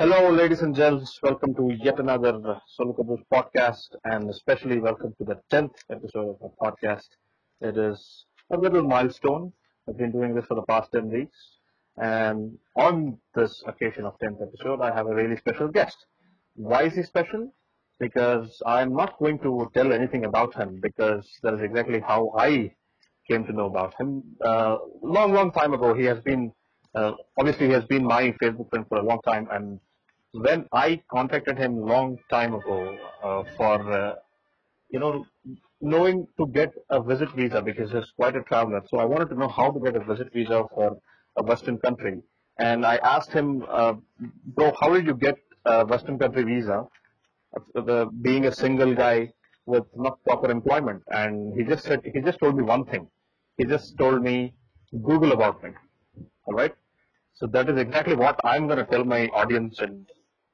Hello, ladies and gents. Welcome to yet another uh, Solo Kaboosh podcast, and especially welcome to the 10th episode of our podcast. It is a little milestone. I've been doing this for the past 10 weeks, and on this occasion of 10th episode, I have a really special guest. Why is he special? Because I'm not going to tell anything about him, because that is exactly how I came to know about him. Uh, long, long time ago, he has been uh, obviously he has been my Facebook friend for a long time, and when I contacted him long time ago uh, for uh, you know knowing to get a visit visa because he's quite a traveler, so I wanted to know how to get a visit visa for a Western country, and I asked him, uh, bro, how did you get a Western country visa? Uh, the, being a single guy with not proper employment, and he just said he just told me one thing. He just told me Google about me. All right. So that is exactly what I'm going to tell my audience and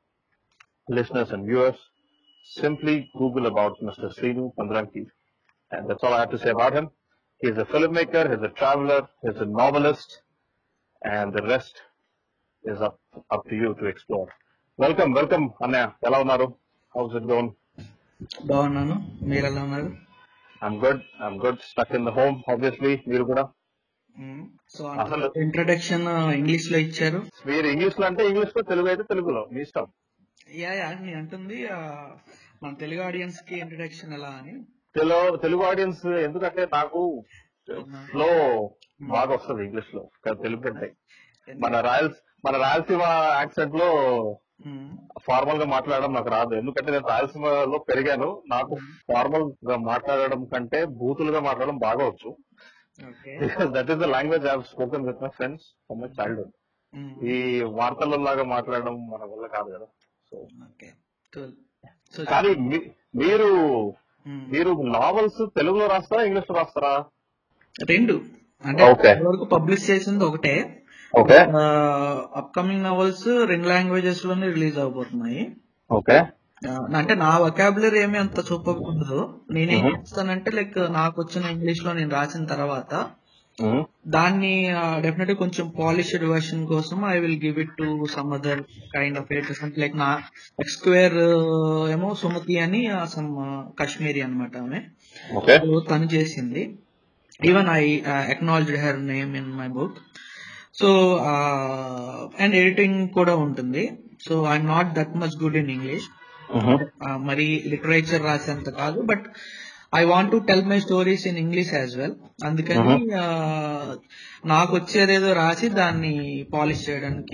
listeners and viewers. Simply Google about Mr. Srinu Pandranki. And that's all I have to say about him. He's a filmmaker, he's a traveler, he's a novelist, and the rest is up, up to you to explore. Welcome, welcome, Anya. Hello, Naru. How's it going? బాగున్నాను మీరు ఎలా ఉన్నారు I'm good. I'm good. Stuck in the home, obviously. మీరు కూడా so అసలు introduction English లో ఇచ్చారు మీరు ఇంగ్లీష్ లో అంటే ఇంగ్లీష్ లో తెలుగు అయితే తెలుగులో మీ ఇష్టం యా యా నేను అంటుంది ఆ, మన తెలుగు ఆడియన్స్ కి ఇంట్రడక్షన్ ఎలా అని తెలుగు తెలుగు ఆడియన్స్ ఎందుకంటే నాకు ఫ్లో బాగా వస్తుంది ఇంగ్లీష్ లో కానీ తెలుగు కంటే మన రాయల్స్ మన రాయలసీమ యాక్సెంట్ లో మ్మ్. ఫార్మల్ గా మాట్లాడడం నాకు రాదు ఎందుకంటే నేను రాయలసీమలో పెరిగాను నాకు ఫార్మల్ గా మాట్లాడడం కంటే బూతులుగా మాట్లాడడం బాగా వచ్చు okay that is the language I spoken with my friends from my childhood hmm. ఈ వార్తల్లో లాగా మాట్లాడడం మన వల్ల కాదు కదా సో ఓకే Cool. సో కానీ మీ- మీరు మ్మ్. మీరు నావెల్స్ తెలుగులో రాస్తారా ఇంగ్లీష్ లో రాస్తారా రెండు అంటే Okay. వరకు పబ్లిష్ చేసింది ఒకటే ఓకే అప్కమింగ్ నవల్స్ రెండు లాంగ్వేజెస్ లోనే రిలీజ్ అవబోతున్నాయి ఓకే ఆ, అంటే నా వొకాబులరీ ఏమి అంత సూపర్ ఉండదు నేనేం Mhm. చేస్తానంటే లైక్ నాకు వచ్చిన ఇంగ్లీష్ లో నేను రాసిన తర్వాత దాన్ని డెఫినెట్ కొంచెం పాలిష్డ్ వర్షన్ కోసం I will give it to some other kind of editors అంటే లైక్ నా స్క్వేర్ ఏమో సుమతి అని సమ్ కాశ్మీరీ అనమాట ఆమె ఓకే So, తను చేసింది even I acknowledge her name in my book so and editing కూడా ఉంటుంది so I'm not that much good in English మరి లిటరేచర్ రాసేంత కాదు but I want to tell my stories in English as well అందుకని ఆ, నాకు వచ్చేదేదో రాసి దాన్ని పాలిష్ చేయడానికి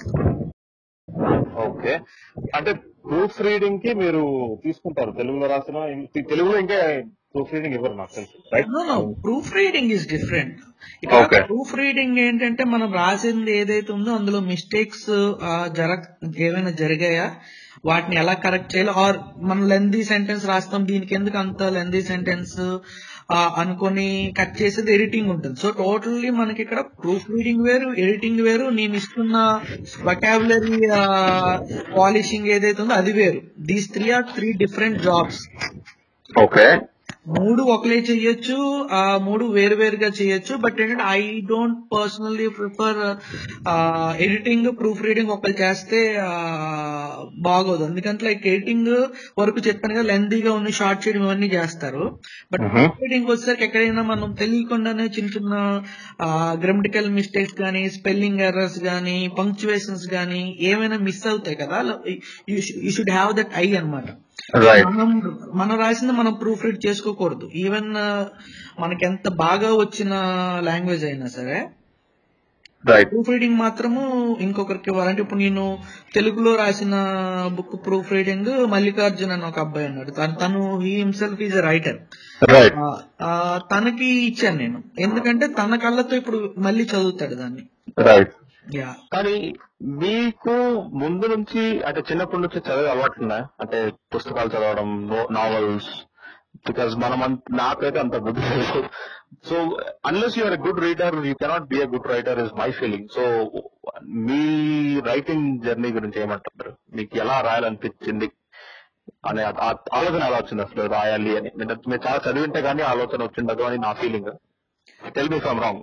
ఓకే అంటే ప్రూఫ్ రీడింగ్ కి మీరు తీసుకుంటారు తెలుగులో రాసిన ఇం- తెలుగులో ఇంకా ప్రూఫ్ రీడింగ్ ఇవ్వరు నాకు తెలుసు right proof reading is different Okay. ఇక్కడ ప్రూఫ్ రీడింగ్ ఏంటంటే మనం రాసింది ఏదైతే ఉందో అందులో మిస్టేక్స్ జరగ ఏమైనా జరిగాయా వాటిని ఎలా కరెక్ట్ చేయాలి ఆర్ మనం లెందీ సెంటెన్స్ రాస్తాం దీనికి ఎందుకు అంత లెందీ సెంటెన్స్ అనుకొని కట్ చేసేది ఎడిటింగ్ ఉంటుంది సో టోటల్లీ మనకి ఇక్కడ ప్రూఫ్ రీడింగ్ వేరు ఎడిటింగ్ వేరు నేను ఇస్తున్న వొకాబులరీ పాలిషింగ్ ఏదైతే ఉందో అది వేరు these three are three different jobs okay మూడు ఒకలే చెయ్యొచ్చు ఆ మూడు వేరు వేరుగా చేయొచ్చు బట్ ఏంటంటే I don't personally prefer editing proof reading ఒకరు చేస్తే ఆ, బాగోదు ఎందుకంటే లైక్ ఎడిటింగ్ వరకు చెప్పాను కదా లెందీగా ఉన్న షార్ట్ చేయడం ఇవన్నీ చేస్తారు బట్ Mhm. ప్రూఫ్ రీడింగ్ వచ్చేసరికి ఎక్కడైనా మనం తెలియకుండానే చిన్న చిన్న గ్రామటికల్ మిస్టేక్స్ కానీ స్పెల్లింగ్ ఎర్రర్స్ కానీ పంక్చువేషన్స్ కానీ ఏమైనా మిస్ అవుతాయి కదా you should have that I అన్నమాట రైట్ మనం మనం రాసింది మనం ప్రూఫ్ రీడ్ చేసుకోకూడదు ఈవెన్ మనకి ఎంత బాగా వచ్చిన లాంగ్వేజ్ అయినా సరే రైట్ ప్రూఫ్ రీడింగ్ మాత్రము ఇంకొకరికి ఇవ్వాలంటే ఇప్పుడు నేను తెలుగులో రాసిన బుక్ ప్రూఫ్ రీడింగ్ మల్లికార్జున్ అని ఒక అబ్బాయి అన్నాడు తను తను he himself is writer right తనకి ఇచ్చాను నేను ఎందుకంటే తన కళ్ళతో ఇప్పుడు మళ్ళీ చదువుతాడు దాన్ని రైట్ యా కానీ మీకు ముందు నుంచి అంటే చిన్నప్పటి నుంచి చదివే అలవాటు ఉన్నాయా అంటే పుస్తకాలు చదవడం నావెల్స్ బికాస్ మనం అంత- నాకైతే అంత బుద్ధి లేదు so unless you're good reader you cannot be a good writer is my feeling so మీ రైటింగ్ జర్నీ గురించి ఏమంటారు మీకు ఎలా రాయాలనిపించింది అనే ఆ- ఆ ఆలోచన ఎలా వచ్చింది అసలు రాయాలి అని మీరు మీరు చాలా చదివింటే కానీ ఆలోచన వచ్చిండదు అని నా feeling tell me from wrong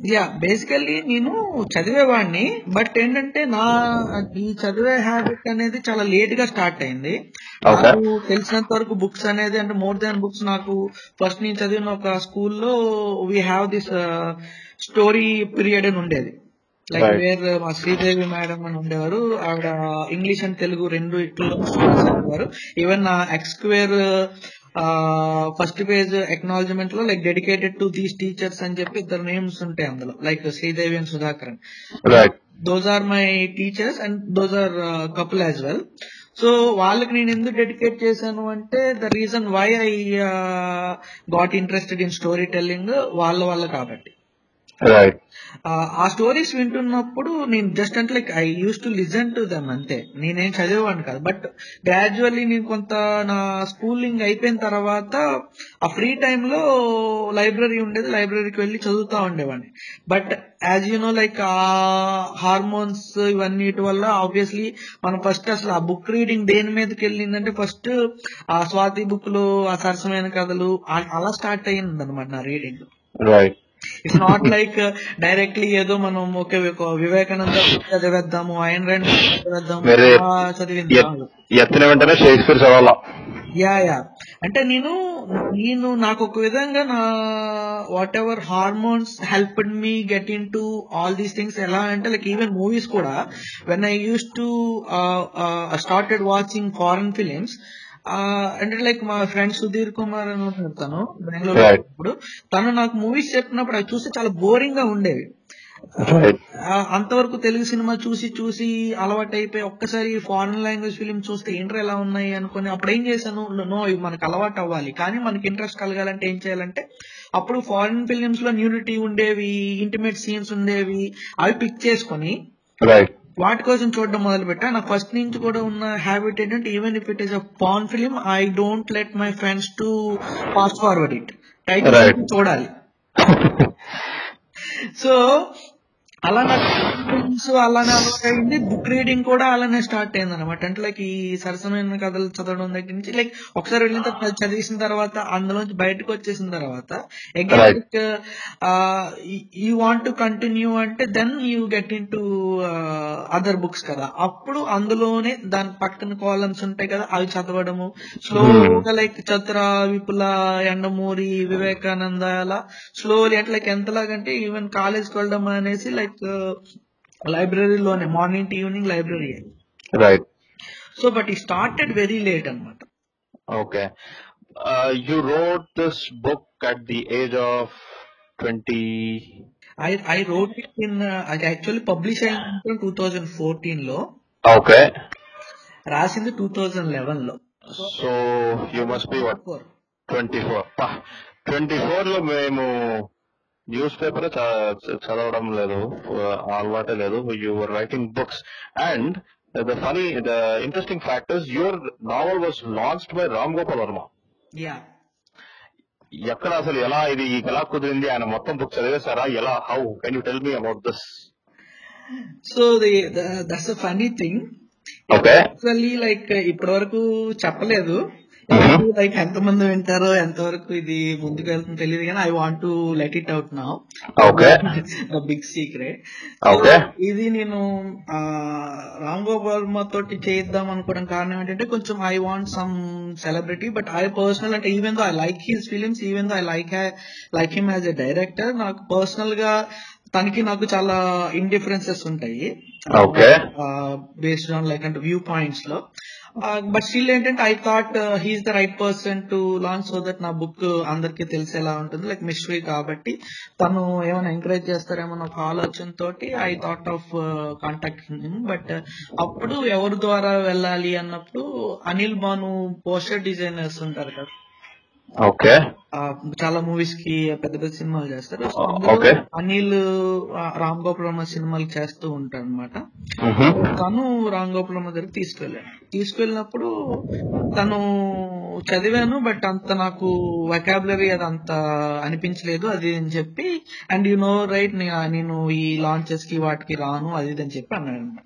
yeah basically నేను చదివేవాడిని బట్ ఏంటంటే నా ఈ చదివే హ్యాబిట్ అనేది చాలా లేట్ గా స్టార్ట్ అయింది Okay. నాకు తెలిసినంత వరకు బుక్స్ అనేది అంటే మోర్ దాన్ బుక్స్ నాకు ఫస్ట్ నేను చదివిన ఒక స్కూల్లో we have this story period అని ఉండేది లైక్ Right. వేర్ మా శ్రీదేవి మేడం అని ఉండేవారు ఆవిడ ఇంగ్లీష్ అండ్ తెలుగు రెండు ఇట్లు చదివేవారు ఈవెన్ నా ఎక్స్క్వేర్ ఫస్ట్ పేజ్ ఎక్నాలజ్మెంట్ లో like dedicated to these teachers అని చెప్పి ఇద్దరు నేమ్స్ ఉంటాయి అందులో like Sridevi and Sudhakaran right those are my teachers and those are couple as well so వాళ్ళకి నేను ఎందుకు డెడికేట్ చేశాను అంటే the reason why I got interested in story telling వాళ్ళ వల్ల కాబట్టి రైట్ ఆ, ఆ స్టోరీస్ వింటున్నప్పుడు నేను జస్ట్ అంటే like I use to listen to them అంతే నేనేం చదివేవాడిని కాదు బట్ గ్రాడ్యువల్లీ నేను కొంత నా స్కూలింగ్ అయిపోయిన తర్వాత ఆ ఫ్రీ లో లైబ్రరీ ఉండేది లైబ్రరీకి వెళ్ళి చదువుతా ఉండేవాడిని but as you know like uh hormones ఇవన్నిటి వల్ల ఆబ్వియస్లీ మనం ఫస్ట్ అసలు ఆ బుక్ రీడింగ్ దేని మీదకి వెళ్ళిందంటే ఫస్ట్ ఆ స్వాతి బుక్ లో ఆ సరసమైన కథలు ఆ- అలా స్టార్ట్ అయ్యింది అనమాట నా reading right it's not like directly ఏదో మనం ఒక ఒక వివేకానంద book చదివేద్దాము ఆయన రెండు చదివేద్దాము వేరే అలా చదివింది కాదు. ఎత్తిన వెంటనే షేక్స్పియర్ చదవాలా యా యా అంటే నేను నేను నాకు ఒక విధంగా నా whatever hormones help me get into all these things ఎలా అంటే లైక్ ఈవెన్ మూవీస్ కూడా when I use to started watching foreign films అంటే లైక్ మా ఫ్రెండ్ సుధీర్ కుమార్ అని ఉంటాడు తను బెంగళూరు Right. ఇప్పుడు తను నాకు మూవీస్ చెప్పినప్పుడు అవి చూస్తే చాలా బోరింగ్ గా ఉండేవి రైట్ ఆ, అంతవరకు తెలుగు సినిమా చూసి చూసి అలవాటు అయిపోయి ఒక్కసారి ఫారెన్ లాంగ్వేజ్ ఫిలిం చూస్తే ఏంటర్ ఎలా ఉన్నాయి అనుకుని అప్పుడు ఏం చేశాను నో ఇవి మనకు అలవాటు అవ్వాలి కానీ మనకి ఇంట్రెస్ట్ కలగాలంటే ఏం చేయాలంటే అప్పుడు ఫారెన్ ఫిలిమ్స్ లో న్యూడిటీ ఉండేవి ఇంటిమేట్ సీన్స్ ఉండేవి అవి పిక్ చేసుకొని రైట్ వాటి కోసం చూడడం మొదలు పెట్టా నాకు ఫస్ట్ నుంచి కూడా ఉన్న హ్యాబిట్ ఏంటంటే even if it is a pan film I don't let my friends to fast forward it title Right. చూడాలి సో అలా నాకు ఫిల్మ్స్ అలానే అలవాటు అయింది బుక్ రీడింగ్ కూడా అలానే స్టార్ట్ అయింది అనమాట అంటే లైక్ ఈ సరసమైన కథలు చదవడం దగ్గర నుంచి లైక్ ఒకసారి వెళ్ళిన తర్వాత చదివేసిన తర్వాత అందులోంచి బయటకు వచ్చేసిన తర్వాత Right. Again you want to continue అంటే then you get into other books కదా అప్పుడు అందులోనే దాని పక్కన కాలమ్స్ ఉంటాయి కదా అవి చదవడము స్లోగా లైక్ చతుర విపుల ఎండమూరి వివేకానంద అలా స్లోలీ అంటే లైక్ ఎంతలాగంటే ఈవెన్ కాలేజ్కి వెళ్ళడం అనేసి లైక్ లైబ్రరీలోనే morning to evening library right so but I started very late అనమాట Okay. Uh, you wrote this book at the age of 20. I I wrote it in అది actually publish అయింది two thousand fourteen లో Okay. రాసింది two thousand eleven లో So you must be what? 24. పా, 24 లో మేము news paper చదవడం లేదు Uh, అలవాటే లేదు you were writing books and the funny the interesting factors your novel was launched by Ram Gopal Varma yeah ఎక్కడ అసలు ఎలా ఇది ఎలా కుదిరింది ఆయన మొత్తం బుక్ చదివేశారా ఎలా how can you tell me about this so that's a funny thing okay actually like ఇప్పటి వరకు చెప్పలేదు Mhm. లైక్ ఎంత మంది వింటారో ఎంతవరకు ఇది ముందుకు వెళ్తుందో తెలియదు కానీ I want to let it out now Okay. The big secret Okay. ఇది నేను ఆ, రామ్ గోపాల్ వర్మ తోటి చేద్దాం అనుకోవడం కారణం ఏంటంటే కొంచెం I want some celebrity but I personal అంటే even though I like his films even though I like like him as a director నాకు పర్సనల్ గా తనకి నాకు చాలా ఇండిఫరెన్సెస్ ఉంటాయి Okay. బేస్డ్ ఆన్ లైక్ అంటే వ్యూ పాయింట్స్ లో బట్ స్టిల్ ఏంటంటే I thought he is the right person to launch so that నా బుక్ అందరికి తెలిసేలా ఉంటుంది లైక్ మిస్టరీ కాబట్టి తను ఏమైనా ఎంకరేజ్ చేస్తారేమో ఒక ఆలోచన తోటి I thought of contact but అప్పుడు ఎవరి ద్వారా వెళ్ళాలి అన్నప్పుడు అనిల్ బాను పోస్టర్ డిజైనర్స్ ఉంటారు కదా ఓకే ఆ, చాలా మూవీస్ కి పెద్ద పెద్ద సినిమాలు చేస్తారు So, అందులో Okay. అనిల్ ఆ, రామ్ గోపాల్ వర్మ సినిమాలు చేస్తూ ఉంటారు అనమాట తను రామ్ గోపాల్ వర్మ దగ్గర తీసుకెళ్ళాను తీసుకెళ్ళినప్పుడు తను చదివాను బట్ అంత నాకు వెకాబులరీ అది అంత అనిపించలేదు అది అని చెప్పి అండ్ యు నో రైట్ నేను ఈ లాంచెస్ కి వాటికి రాను అది ఇది అని చెప్పి అన్నాడు అనమాట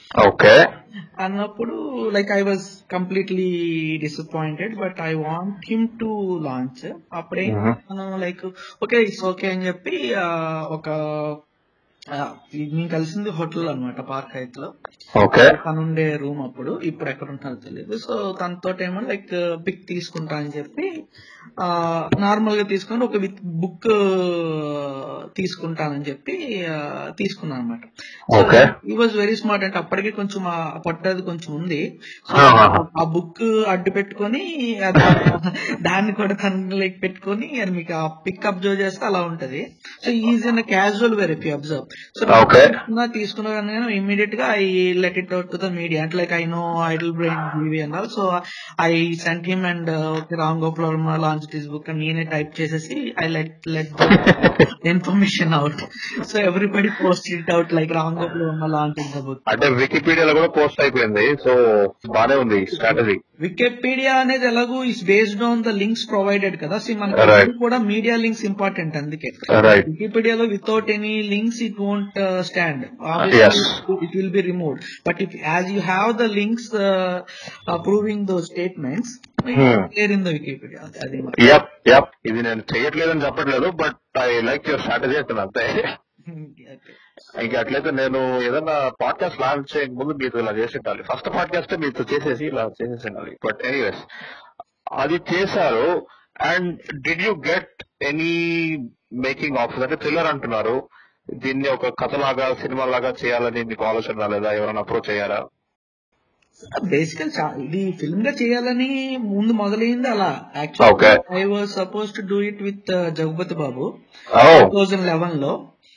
ఓకే అన్నప్పుడు like I was completely disappointed but I want him to launch అప్పుడే Mhm. మనం లైక్ ఓకే ఇట్స్ ఓకే అని చెప్పి ఆ, ఒక ఆ, నేను కలిసింది హోటల్ అన్నమాట పార్క్ హైత్ లో ఓకే తనుండే రూమ్ అప్పుడు ఇప్పుడు ఎక్కడ ఉంటారో తెలియదు సో తనతో ఏమో లైక్ పిక్ తీసుకుంటా అని చెప్పి నార్మల్ గా తీసుకొని ఒక విత్ బుక్ తీసుకుంటానని చెప్పి తీసుకున్నాను అనమాట Okay. ఈ వాజ్ వెరీ స్మార్ట్ అంటే అప్పటికి కొంచెం ఆ పొట్టది కొంచెం ఉంది So, ఆహాహా. ఆ బుక్ అడ్డు పెట్టుకొని అది దాన్ని కూడా తన లైక్ పెట్టుకొని అది మీకు ఆ పిక్ అబ్జర్వ్ చేస్తే అలా ఉంటది సో ఈజీ అన్న casual where if you observe so Okay. తీసుకున్నా తీసుకున్నా కానీ ఇమీడియట్ గా I let it out to the media అంటే like I know idle brain Jeevi and all so I sent him and okay Ram Gopal Varma launch this book అని నేనే type చేసేసి I let let information out so everybody post it out like Ram Gopal Varma launch the book అంటే వికీపీడియాలో కూడా post అయిపోయింది so బానే ఉంది strategy Wikipedia అనేది ఎలాగూ is based on the links provided కదా సో మనకి Right. ఇప్పుడు కూడా మీడియా లింక్స్ ఇంపార్టెంట్ అందుకే రైట్ వికీపీడియాలో without any links it won't stand Yes. It will be removed but if as you have the links proving those statements Hmm. Clear in the Wikipedia అది yup yup ఇది నేను చేయట్లేదని చెప్పట్లేదు but I like your strategy అంటున్నా అంతే ఇంకా అట్లయితే నేను ఏదన్నా పాడ్కాస్ట్ లాంచ్ చేయక ముందు మీతో ఇలా చేసి ఉండాలి ఫస్ట్ పాడ్కాస్ట్ మీతో చేసేసి ఇలా చేసేసి ఉండాలి బట్ ఎనీవేస్ అది చేశారు and did you get any making offers అంటే థ్రిల్లర్ అంటున్నారు దీన్ని ఒక కథలాగా సినిమా లాగా చేయాలని మీకు ఆలోచన రాలేదా ఎవరైనా అప్రోచ్ అయ్యారా బేసికల్ ఇది ఫిల్మ్ గా చేయాలని ముందు మొదలైంది అలా Okay. Actually I was suppose to do it with Jagapathi Babu ఓ టూ థౌజండ్ లెవెన్ లో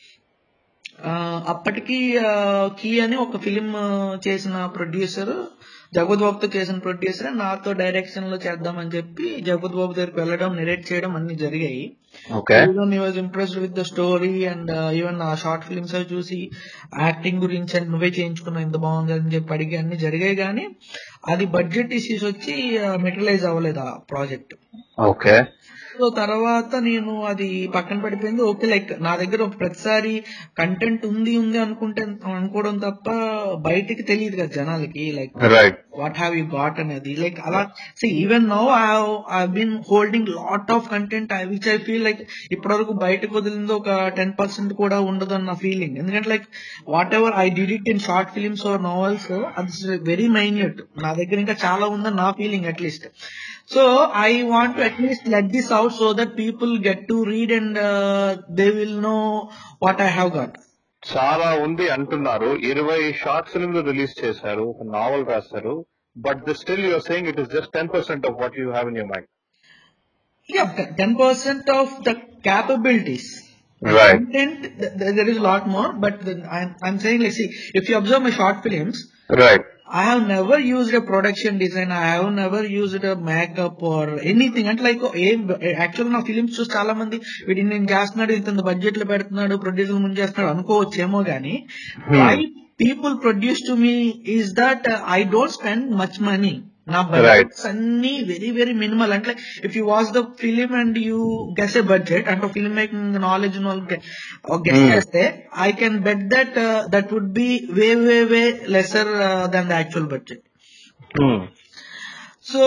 ఆ, అప్పటికి కీ అని ఒక ఫిలిం చేసిన ప్రొడ్యూసర్ జగపతి బాబుతో చేసిన ప్రొడ్యూసర్ నాతో డైరెక్షన్ లో చేద్దామని చెప్పి జగపతి బాబు దగ్గరికి వెళ్ళడం నెరేట్ చేయడం అన్ని జరిగాయి okay even was impressed with the story and even ఆ షార్ట్ ఫిల్మ్స్ అవి చూసి యాక్టింగ్ గురించి and నువ్వే చేయించుకున్నావు ఇంత బాగుంది అని చెప్పి అడిగి అన్ని జరిగాయి కానీ అది బడ్జెట్ ఇష్యూస్ వచ్చి మెటీరియలైజ్ అవ్వలేదు ఆ ప్రాజెక్ట్ ఓకే సో తర్వాత నేను అది పక్కన పడిపోయింది ఓకే లైక్ నా దగ్గర ప్రతిసారి కంటెంట్ ఉంది ఉంది అనుకుంటే అనుకోవడం తప్ప బయటికి తెలియదు కదా జనాలకి like right what have you got అనేది లైక్ అలా so even no I been holding lot of content I which I feel like ఇప్పటివరకు బయటకు వదిలింది ఒక టెన్ పర్సెంట్ కూడా ఉండదు అన్న ఫీలింగ్ ఎందుకంటే like whatever I did it in short films or novels అది వెరీ మైన్యూట్ నా దగ్గర ఇంకా చాలా ఉందని నా feeling at least so I want to at least let this out so that people get to read and they will know what I have got చాలా ఉంది అంటున్నారు ఇరవై షార్ట్ ఫిల్మ్ రిలీజ్ చేశారు ఒక నావల్ రాశారు but the still you're saying it is just ten percent of what you have in your mind Yeah, ten percent of the capabilities. Right. Content, th- th- there is a lot more, but then I'm, I'm saying, like, see, if you observe my short films, right I have never used a production design. I have never used a makeup or anything. అంటే like ఏం actual నా films చూసి చాలా మంది వీడిని నేను చేస్తున్నాడు ఇంత బడ్జెట్ లో పెడుతున్నాడు ప్రొడ్యూసర్ ముందు చేస్తున్నాడు అనుకోవచ్చేమో గానీ why people produce to me is that I don't spend much money నా బడ్జెట్స్ అన్ని వెరీ వెరీ మినిమల్ అంటే if you watch the film and you guess a budget అంటే film making knowledge guess Hmm. చేస్తే I can bet that that would be way way way lesser than the actual budget so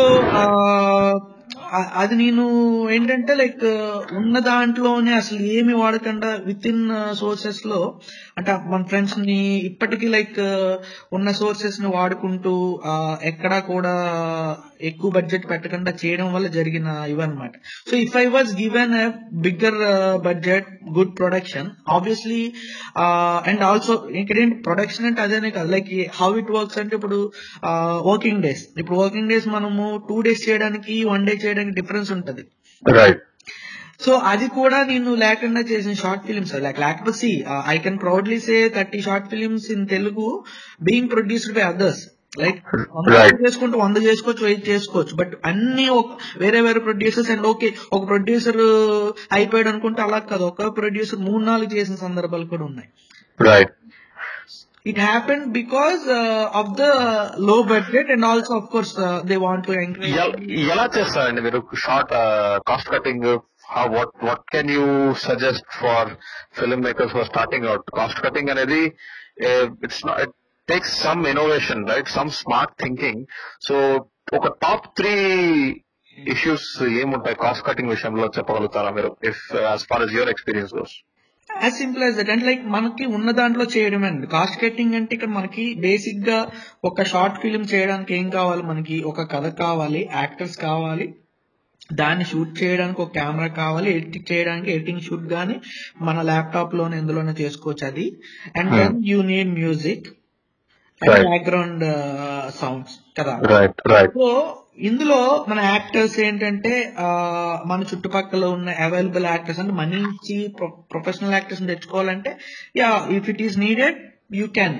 అది నేను ఏంటంటే like ఉన్న దాంట్లోనే అసలు ఏమి వాడకుండా విత్ ఇన్ సోర్సెస్ లో అంటే మన ఫ్రెండ్స్ ని ఇప్పటికీ లైక్ ఉన్న సోర్సెస్ ని వాడుకుంటూ ఆ, ఎక్కడా కూడా ఎక్కువ బడ్జెట్ పెట్టకుండా చేయడం వల్ల జరిగిన ఇవన్నమాట so if I was given a bigger budget good production obviously and also ఇంకేంటి ప్రొడక్షన్ అంటే అదేనే కాదు లైక్ హౌ ఇట్ వర్క్స్ అంటే ఇప్పుడు వర్కింగ్ డేస్ ఇప్పుడు వర్కింగ్ డేస్ మనము టూ డేస్ చేయడానికి వన్ డే చేయడానికి డిఫరెన్స్ ఉంటది రైట్ సో అది కూడా నేను లేకుండా చేసిన షార్ట్ ఫిలిమ్స్ లైక్ లేకపోతే I can proudly say thirty short films in Telugu being produced by others like Right. చేసుకుంటూ వంద చేసుకోవచ్చు వెయిట్ చేసుకోవచ్చు బట్ అన్ని ఒక- వేరే వేరే ప్రొడ్యూసర్స్ అండ్ ఓకే ఒక ప్రొడ్యూసర్ అయిపోయాడు అనుకుంటే అలా కాదు ఒక ప్రొడ్యూసర్ మూడు నాలుగు చేసిన సందర్భాలు కూడా ఉన్నాయి right it happen because of the low budget and also of course they want to encourage ఎలా చేస్తారండి మీరు short cost cutting what what can you suggest for film makers for starting out cost cutting అనేది it's takes some innovation right some smart thinking so ఒక top three issues ఏముంటాయి cost cutting విషయంలో చెప్పగలుగుతారా మీరు if as far as your experience goes as simple as that అంటే like మనకి ఉన్న దాంట్లో చేయడమే అండి కాస్ట్ కటింగ్ అంటే ఇక్కడ మనకి బేసిక్ గా ఒక షార్ట్ ఫిల్మ్ చేయడానికి ఏం కావాలి మనకి ఒక కథ కావాలి యాక్టర్స్ కావాలి దాన్ని షూట్ చేయడానికి ఒక కెమెరా కావాలి ఎడిట్ చేయడానికి ఎడిటింగ్ షూట్ గానీ మన ల్యాప్టాప్ లోనే ఎందులోనే చేసుకోవచ్చు అది and then you need music and Right. Background sounds కదా రైట్ రైట్ సో ఇందులో మన యాక్టర్స్ ఏంటంటే ఆ, మన చుట్టుపక్కల ఉన్న అవైలబుల్ యాక్టర్స్ అంటే మనీ ఇచ్చి ప్రొఫెషనల్ యాక్టర్స్ తెచ్చుకోవాలంటే yeah if it is needed you can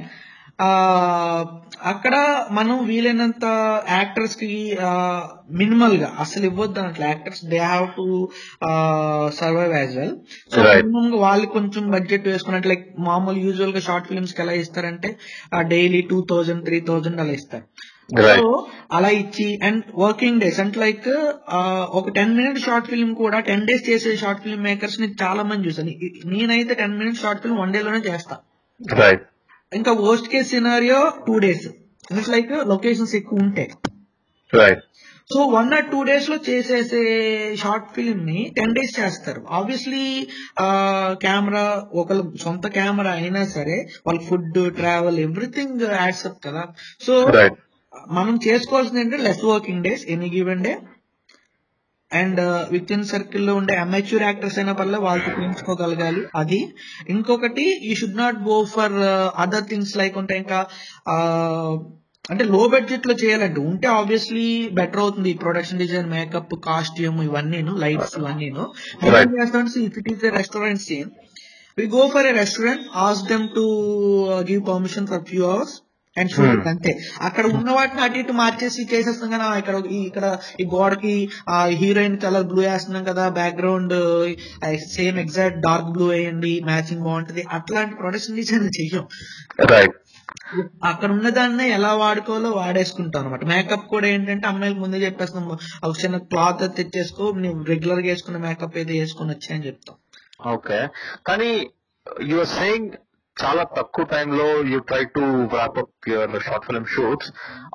అక్కడ మనం వీలైనంత యాక్టర్స్ కి మినిమల్ గా అసలు ఇవ్వద్దు అన్నట్లు actors they have to survive as well so Right. Minimum గా వాళ్ళు కొంచెం బడ్జెట్ వేసుకున్నట్లు లైక్ మామూలు యూజువల్ గా షార్ట్ ఫిల్మ్స్ కి ఎలా ఇస్తారంటే daily two thousand three thousand అలా ఇస్తారు Right. సో అలా ఇచ్చి అండ్ వర్కింగ్ డేస్ అంటే లైక్ ఒక టెన్ మినిట్ షార్ట్ ఫిల్మ్ కూడా టెన్ డేస్ చేసే షార్ట్ ఫిల్మ్ మేకర్స్ ని చాలా మంది చూసాను ఈ- నేనైతే ten minute short film one day లోనే చేస్తా రైట్ ఇంకా worst case scenario two days it's like locations ఎక్కువ ఉంటాయి right so one or two days లో చేసేసే షార్ట్ ఫిల్మ్ ని టెన్ డేస్ చేస్తారు ఆబ్వియస్లీ కెమెరా ఒక సొంత కెమెరా అయినా సరే వాళ్ళ food travel everything adds up కదా సో రైట్ మనం చేసుకోవాల్సింది ఏంటంటే less working days any given day and with in circle లో ఉండే అమెచ్యూర్ యాక్టర్స్ అయినా పర్లే వాళ్ళతో పెంచుకోగలగాలి అది ఇంకొకటి you should not go for other things like ఉంటాయి ఇంకా uh, అంటే లో బడ్జెట్ లో చేయాలంటే ఉంటే ఆబ్వియస్లీ బెటర్ అవుతుంది ప్రొడక్షన్ డిజైన్ మేకప్ కాస్ట్యూమ్ ఇవన్నీను లైట్స్ ఇవన్నీను Right. If it is a restaurant scene we go for a restaurant ask them to give permission for few hours and shoot Hmm. అంతే అక్కడ ఉన్న వాటిని అటు ఇటు మార్చేసి చేసేస్తాం కదా ఇక్కడ ఈ- ఇక్కడ ఈ గోడకి ఆ హీరోయిన్ కలర్ బ్లూ వేస్తున్నాం కదా background same exact dark blue వేయండి మ్యాచింగ్ బాగుంటది అట్లాంటి ప్రొడక్షన్ డిజైన్ చెయ్యం రైట్ అక్కడ ఉన్న దాన్ని ఎలా వాడుకోవాలో వాడేసుకుంటాం అనమాట మేకప్ కూడా ఏంటంటే అమ్మాయిలకు ముందే చెప్పేస్తాం ఒక చిన్న క్లాత్ తెచ్చేసుకో నువ్వు రెగ్యులర్ గా వేసుకున్న మేకప్ ఏదో వేసుకుని వచ్చి అని చెప్తాం ఓకే కానీ యువర్ సేయింగ్ చాలా తక్కువ టైంలో you try to wrap up your short film shoots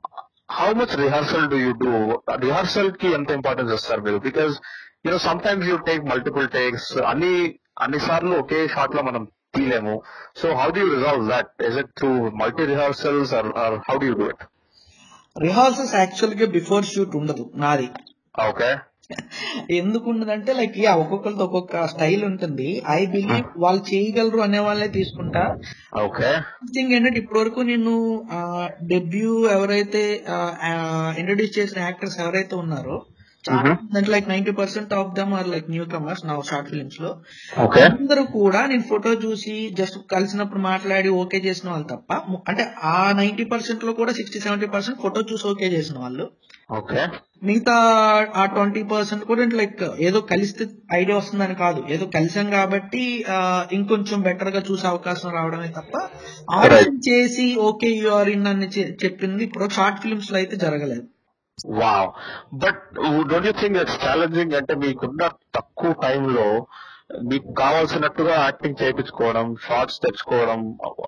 how much rehearsal do you do rehearsal కి ఎంత ఇంపార్టెన్స్ ఇస్తారు మీరు because you know sometimes you take multiple takes అన్ని అన్ని సార్లు ఒకే షాట్ లో మనం తీయలేము so how do you resolve that is it through multi rehearsals or how do you do it rehearsals actual గా బిఫోర్ షూట్ ఉండదు నాది ఓకే ఎందుకు ఉండదంటే లైక్ యా ఒక్కొక్కరితో ఒక్కొక్క స్టైల్ ఉంటుంది ఐ బిలీవ్ వాళ్ళు చేయగలరు అనే వాళ్ళే తీసుకుంటా ఓకే థింగ్ ఏంటంటే ఇప్పటి వరకు నేను డెబ్యూ ఎవరైతే ఇంట్రడ్యూస్ చేసిన యాక్టర్స్ ఎవరైతే ఉన్నారో చాలా దాంట్లో like ninety percent of them are like newcomers నా షార్ట్ ఫిల్మ్స్ లో ఓకే అందరూ కూడా నేను ఫోటో చూసి జస్ట్ కలిసినప్పుడు మాట్లాడి ఓకే చేసిన వాళ్ళు తప్ప ము- అంటే ఆ నైన్టీ పర్సెంట్ లో కూడా సిక్స్టీ సెవెంటీ పర్సెంట్ ఫోటో చూసి ఓకే చేసిన వాళ్ళు ఓకే మిగతా ఆ ట్వంటీ పర్సెంట్ కూడా లైక్ ఏదో కలిస్తే ఐడియా వస్తుందని కాదు ఏదో కలిసాం కాబట్టి ఆ, ఇంకొంచెం బెటర్ గా చూసే అవకాశం రావడమే తప్ప ఆడిషన్ చేసి ఓకే యు ఆర్ ఇన్ అని చె- చెప్పింది ఇప్పుడు షార్ట్ ఫిల్మ్స్ లో అయితే జరగలేదు wow but don't you think it's challenging అంటే మీకున్న తక్కువ టైంలో మీకు కావాల్సినట్టుగా యాక్టింగ్ చేయించుకోవడం షార్ట్స్ తెచ్చుకోవడం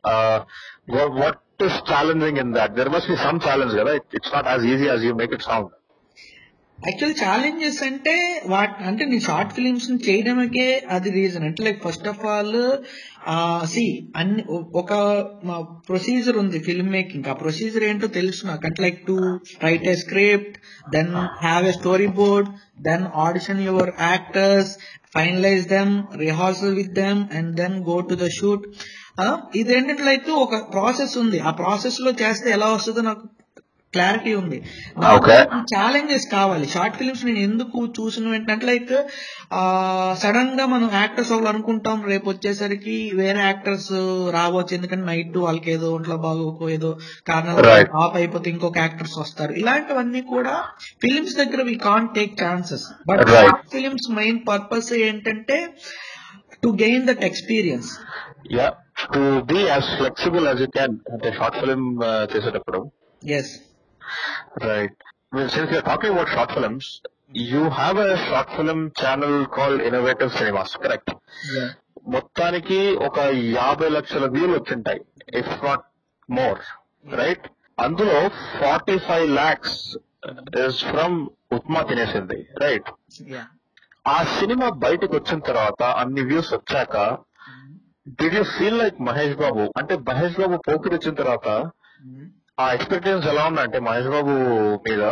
what is challenging in that there must be some challenge కదా it's not as easy as you make it sound actual challenges అంటే వాట్ అంటే నేను షార్ట్ ఫిలిమ్స్ చేయడమే అది రీజన్ అంటే లైక్ ఫస్ట్ ఆఫ్ ఆల్ సి అన్ని ఒ- ఒక ప్రొసీజర్ ఉంది ఫిల్మ్ మేకింగ్ ఆ ప్రొసీజర్ ఏంటో తెలుసు నాకు అంటే like to write a script then have a story board then audition your actors finalize them rehearsal with them and then go to the shoot ఇదేంటంటే లైక్ ఒక ప్రాసెస్ ఉంది ఆ ప్రాసెస్ లో చేస్తే ఎలా వస్తుందో నాకు క్లారిటీ ఉంది Okay. ఛాలెంజెస్ కావాలి షార్ట్ ఫిల్మ్స్ నేను ఎందుకు చూసిన వెంటనే లైక్ సడన్ గా మనం యాక్టర్స్ ఒకరు అనుకుంటాం రేపు వచ్చేసరికి వేరే యాక్టర్స్ రావచ్చు ఎందుకంటే నైట్ వాళ్ళకి ఏదో ఒంట్లో బాగోకో ఏదో కారణాలు Right. ఆఫ్ అయిపోతే ఇంకొక యాక్టర్స్ వస్తారు ఇలాంటివన్నీ కూడా ఫిలిమ్స్ దగ్గర we can't take chances but Right. Short films main purpose ఏంటంటే to gain that experience yeah to be as flexible as you can అంటే షార్ట్ ఫిల్మ్ చేసేటప్పుడు yes Right. Well, since you're talking about short films, you have a short film channel called Innovative Cinemas, correct? మొత్తానికి ఒక యాభై లక్షల వ్యూలు వచ్చింటాయి if not more right అందులో forty five lakhs is from Upma Tinesindi right yeah ఆ cinema బయటకు వచ్చిన తర్వాత అన్ని వ్యూస్ వచ్చాక did you feel like Mahesh Babu అంటే మహేష్ బాబు పోకిరి వచ్చిన తర్వాత ఆ ఎక్స్పెక్టేషన్స్ ఎలా ఉన్నాయంటే మహేష్ బాబు మీద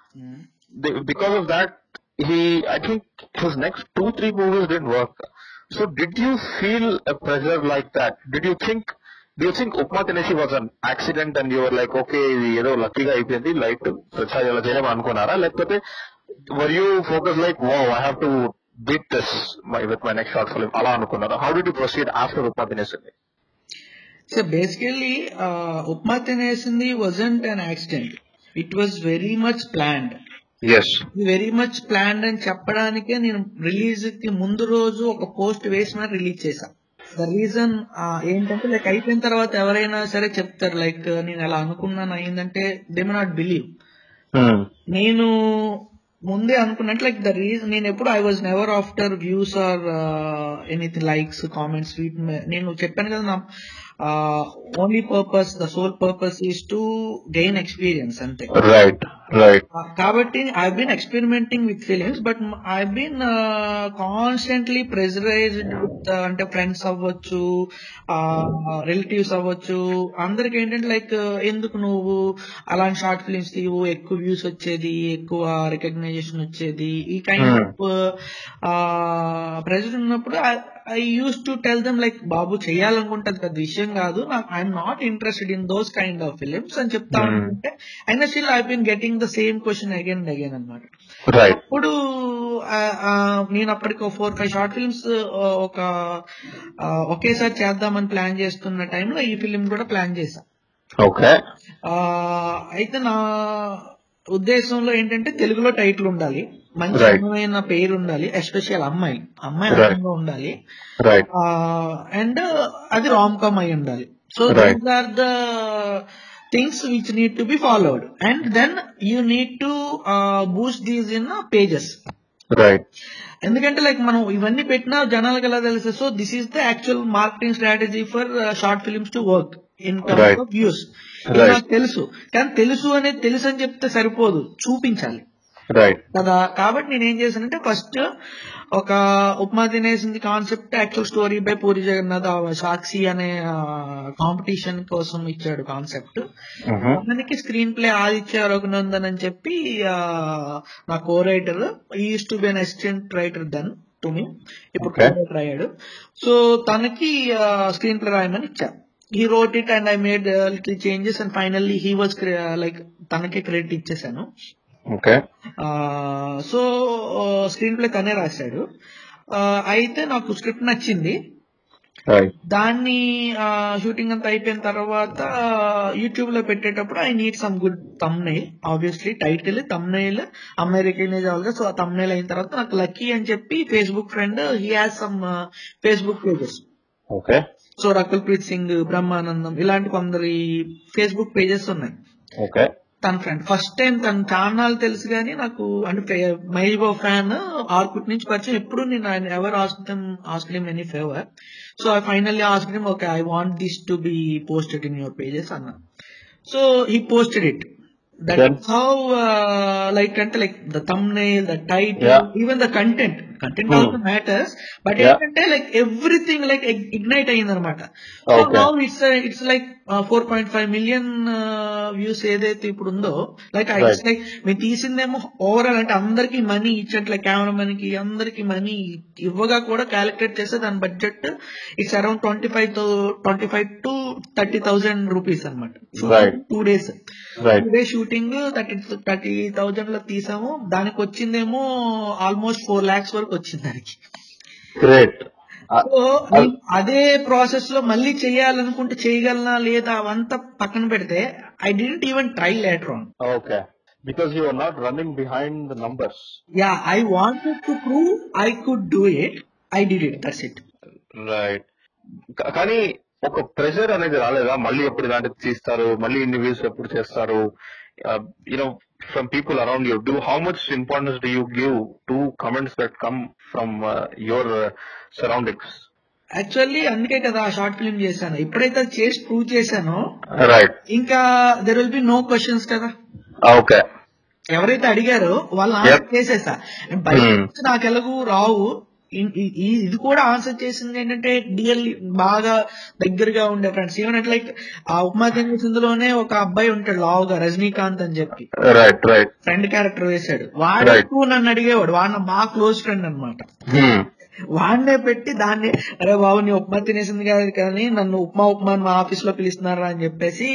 because of that he I think his next two three movies didn't work so did you feel pressure like that did you think do you think Upma తినేసి was an accident and your like okay ఇది ఏదో లక్కీగా అయిపోయింది light ప్రచారం ఇలా చేయడం అనుకున్నారా లేకపోతే were you focus like whoa I have to beat this my with my next short film అలా అనుకున్నారా how D you proceed after Upma Tinesindi so basically Upma Tinesindi wasn't an accident it was very much planned yes very much planned అని చెప్పడానికే నేను release కి ముందు రోజు ఒక post వేసి మరి రిలీజ్ చేశా ద రీజన్ ఏంటంటే లైక్ అయిపోయిన తర్వాత ఎవరైనా సరే చెప్తారు లైక్ నేను ఎలా అనుకున్నాను అయిందంటే దే మే నాట్ బిలీవ్ నేను ముందే అనుకున్నట్టు లైక్ ద రీజన్ నేను ఎప్పుడు I was never after views or anything likes comments వీటి మీద- నేను చెప్పాను కదా నా only purpose the sole purpose is to gain experience అంతే రైట్ రైట్ Uh, కాబట్టి I been experimenting with feelings but I been constantly pressurized with అంటే friends అవ్వచ్చు రిలేటివ్స్ అవ్వచ్చు అందరికి ఏంటంటే లైక్ ఎందుకు నువ్వు అలాంటి షార్ట్ ఫిలిమ్స్ తీవు ఎక్కువ వ్యూస్ వచ్చేది ఎక్కువ రికగ్నైజేషన్ వచ్చేది ఈ కైండ్ Hmm. ఆఫ్ ప్రెజర్ ఉన్నప్పుడు I use to tell them like Babu చేయాలనుకుంటే అది పెద్ద విషయం కాదు నాకు I'm not interested in those kind of films అని చెప్తా Hmm. ఉంటే అయినా still I been getting the same question again and again అనమాట రైట్ అప్పుడు ఆ, ఆ, నేను అప్పటికి ఫోర్ ఫైవ్ షార్ట్ ఫిల్మ్స్ ఒక ఆ, ఒకేసారి చేద్దామని ప్లాన్ చేస్తున్న టైంలో ఈ ఫిలిం కూడా ప్లాన్ చేశా ఓకే ఆ, అయితే నా ఉద్దేశంలో ఏంటంటే తెలుగులో టైటిల్ ఉండాలి మంచి Right. అందమైన పేరు ఉండాలి ఎస్పెషల్ అమ్మాయి అమ్మాయి Right. అందంగా ఉండాలి రైట్ అండ్ అది రామ్ కామ్ అయి ఉండాలి so Right. These are the things which need to be followed and then you need to boost these in pages right ఎందుకంటే లైక్ మనం ఇవన్నీ పెట్టినా జనాలకు ఎలా తెలుసు so this is the actual marketing strategy for short films to work in Right. Terms of views Right. నాకు తెలుసు కానీ తెలుసు అనేది తెలుసు అని చెప్తే సరిపోదు చూపించాలి రైట్ కదా కాబట్టి నేను ఏం చేశానంటే ఫస్ట్ ఒక Upma Tinesindi concept actual story by Puri Jagannadh ఆ సాక్షి అనే కాంపిటీషన్ కోసం ఇచ్చాడు కాన్సెప్ట్ అతనికి స్క్రీన్ ప్లే ఆదిత్య రఘునందన్ అని చెప్పి ఆ, నా co writer is to be an assistant writer then to me ఇప్పుడు Okay. కో రైటర్ అయ్యాడు సో తనకి స్క్రీన్ ప్లే రాయమని ఇచ్చా he wrote it and I made little changes and finally he was like తనకే క్రెడిట్ ఇచ్చేసాను okay so screen play తనే రాశాడు ఆ, అయితే నాకు స్క్రిప్ట్ నచ్చింది రైట్ దాన్ని షూటింగ్ అంతా అయిపోయిన తర్వాత యూట్యూబ్ లో పెట్టేటప్పుడు I need some good thumbnail obviously title thumbnail అమ్మాయి రికగ్నైజ్ అవ్వాలి సో ఆ తమ్నైల్ అయిన తర్వాత నాకు లక్కీ అని చెప్పి Facebook friend he has some Facebook pages okay so Rakul Preet Singh Brahmanandam ఇలాంటి కొందరి ఫేస్బుక్ పేజెస్ ఉన్నాయి ఓకే తన ఫ్రెండ్ ఫస్ట్ టైం తన ఛానల్ తెలుసు కానీ నాకు అంటే మహేష్ బాబు ఫ్యాన్ ఆర్కుట్ నుంచి పరిచయం ఎప్పుడు నేను ఆయన ever ask ask him any favour so I finally ask him okay I want this to be posted in your pages అన్న so he posted it that Then? How like అంటే like the thumbnail the title Yeah. Even the content content Hmm. Also matters but Yeah. ఏంటంటే like everything like ignite అయింది అనమాట so Okay. Now it's it's like four point five million views ఏదైతే ఇప్పుడు ఉందో like Right. It's like మేము తీసిందేమో overall అంటే అందరికి money ఇచ్చట్లే cameraman కి అందరికి మనీ ఇవ్వగా కూడా క్యాలిక్యులేట్ చేస్తే దాని budget it's around twenty five twenty five to thirty thousand rupees అనమాట Right. Two days right two day shooting thirty thirty thousand లో తీసాము దానికి వచ్చిందేమో ఆల్మోస్ట్ ఫోర్ లాక్స్ వరకు వచ్చింది దానికి గ్రేట్ సో నేను అదే ప్రాసెస్ లో మళ్ళీ చేయాలనుకుంటే చేయగలనా లేదా అవంతా పక్కన పెడితే I didn't even try later on okay because you are not running behind the numbers yeah I wanted to prove I could do it I did it that's it right కానీ ఒక ప్రెషర్ అనేది రాలేదా మళ్ళీ ఎప్పుడు ఇలాంటిది తీస్తారు మళ్ళీ ఇన్ని వ్యూస్ ఎప్పుడు చేస్తారు you know from people around you do how much importance do you give to comments that come from your surroundings actually అందుకే కదా ఆ షార్ట్ ఫిల్మ్ చేశాను ఎప్పుడైతే అది చేసి ప్రూవ్ చేశానో రైట్ ఇంకా there will be no questions కదా ఓకే ఎవరైతే అడిగారో వాళ్ళు Yep. ఆన్సర్ చేసేసా బయట Hmm. నుంచి నాకు ఎలాగూ రావు ఇ- ఇ- ఈ- ఇది కూడా ఆన్సర్ చేసింది ఏంటంటే డిఎల్ బాగా దగ్గరగా ఉండే ఫ్రెండ్స్ ఈవెన్ అట్ లైక్ ఆ ఉప్మా తినే సింధులోనే ఒక అబ్బాయి ఉంటాడు లావుగా రజనీకాంత్ అని చెప్పి రైట్ రైట్ ఫ్రెండ్ క్యారెక్టర్ వేశాడు వాడు Right. ఎక్కువ నన్ను అడిగేవాడు వాడు నా బాగా క్లోజ్ ఫ్రెండ్ అన్నమాట వాడినే పెట్టి దాన్ని అరే బాబు నీ ఉప్మా తినేసింది కాదు కానీ నన్ను ఉప్మా ఉప్మా అని మా ఆఫీస్ లో పిలుస్తున్నారా అని చెప్పేసి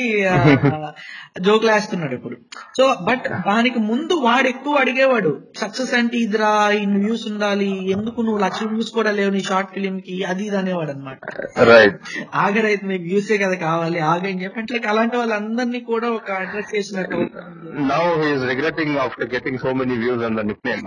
జోకులు వేస్తున్నాడు ఇప్పుడు సో బట్ దానికి ముందు వాడు ఎక్కువ అడిగేవాడు సక్సెస్ అంటే ఇదిరా ఇన్ని వ్యూస్ ఉండాలి ఎందుకు నువ్వు లక్ష వ్యూస్ కూడా లేవు నీ షార్ట్ ఫిలిం కి అది ఇది అనేవాడు అనమాట రైట్ ఆగరైతే మీకు వ్యూసే కదా కావాలి ఆగని చెప్పి అంటే like అలాంటి వాళ్ళందరినీ కూడా ఒక అడ్రస్ చేసినట్టు అవుతుంది. Now he is regretting after getting so many views on the nick name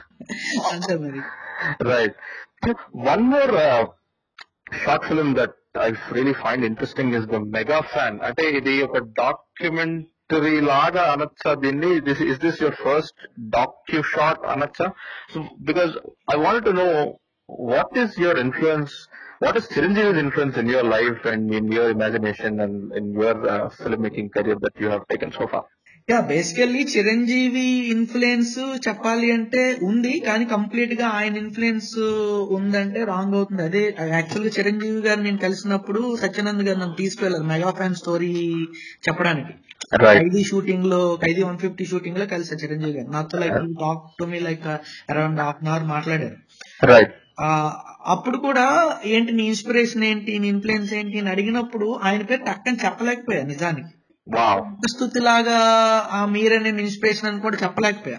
అంతే మరి Right. One more uh, short film that I really find interesting is the Mega Fan. అంటే ఇది ఒక డాక్యుమెంటరీ లాగా అనొచ్చా దీన్ని this is this your first docu shot అనొచ్చా so because I want to know what is your influence what is Chiranjeevi's influence in your life and in your imagination and in your film making career that you have taken so far yeah basically Chiranjeevi influence చెప్పాలి అంటే ఉంది కానీ complete గా ఆయన influence ఉందంటే wrong అవుతుంది అదే actual గా చిరంజీవి గారు నేను కలిసినప్పుడు సత్యానంద్ గారు నన్ను తీసుకెళ్లారు మెగా ఫ్యాన్ స్టోరీ చెప్పడానికి రైట్ ఖైదీ షూటింగ్ లో ఖైదీ వన్ ఫిఫ్టీ షూటింగ్ లో కలిసారు చిరంజీవి గారు నాతో like talk to me like around half an hour మాట్లాడారు రైట్ ఆ, అప్పుడు కూడా ఏంటి నీ ఇన్స్పిరేషన్ ఏంటి నీ ఇన్ఫ్లుయెన్స్ ఏంటి అని అడిగినప్పుడు ఆయన పేరు టక్కని చెప్పలేకపోయా నిజానికి వావ్ స్థుతిలాగా ఆ మీరే నేను ఇన్స్పిరేషన్ అని కూడా చెప్పలేకపోయా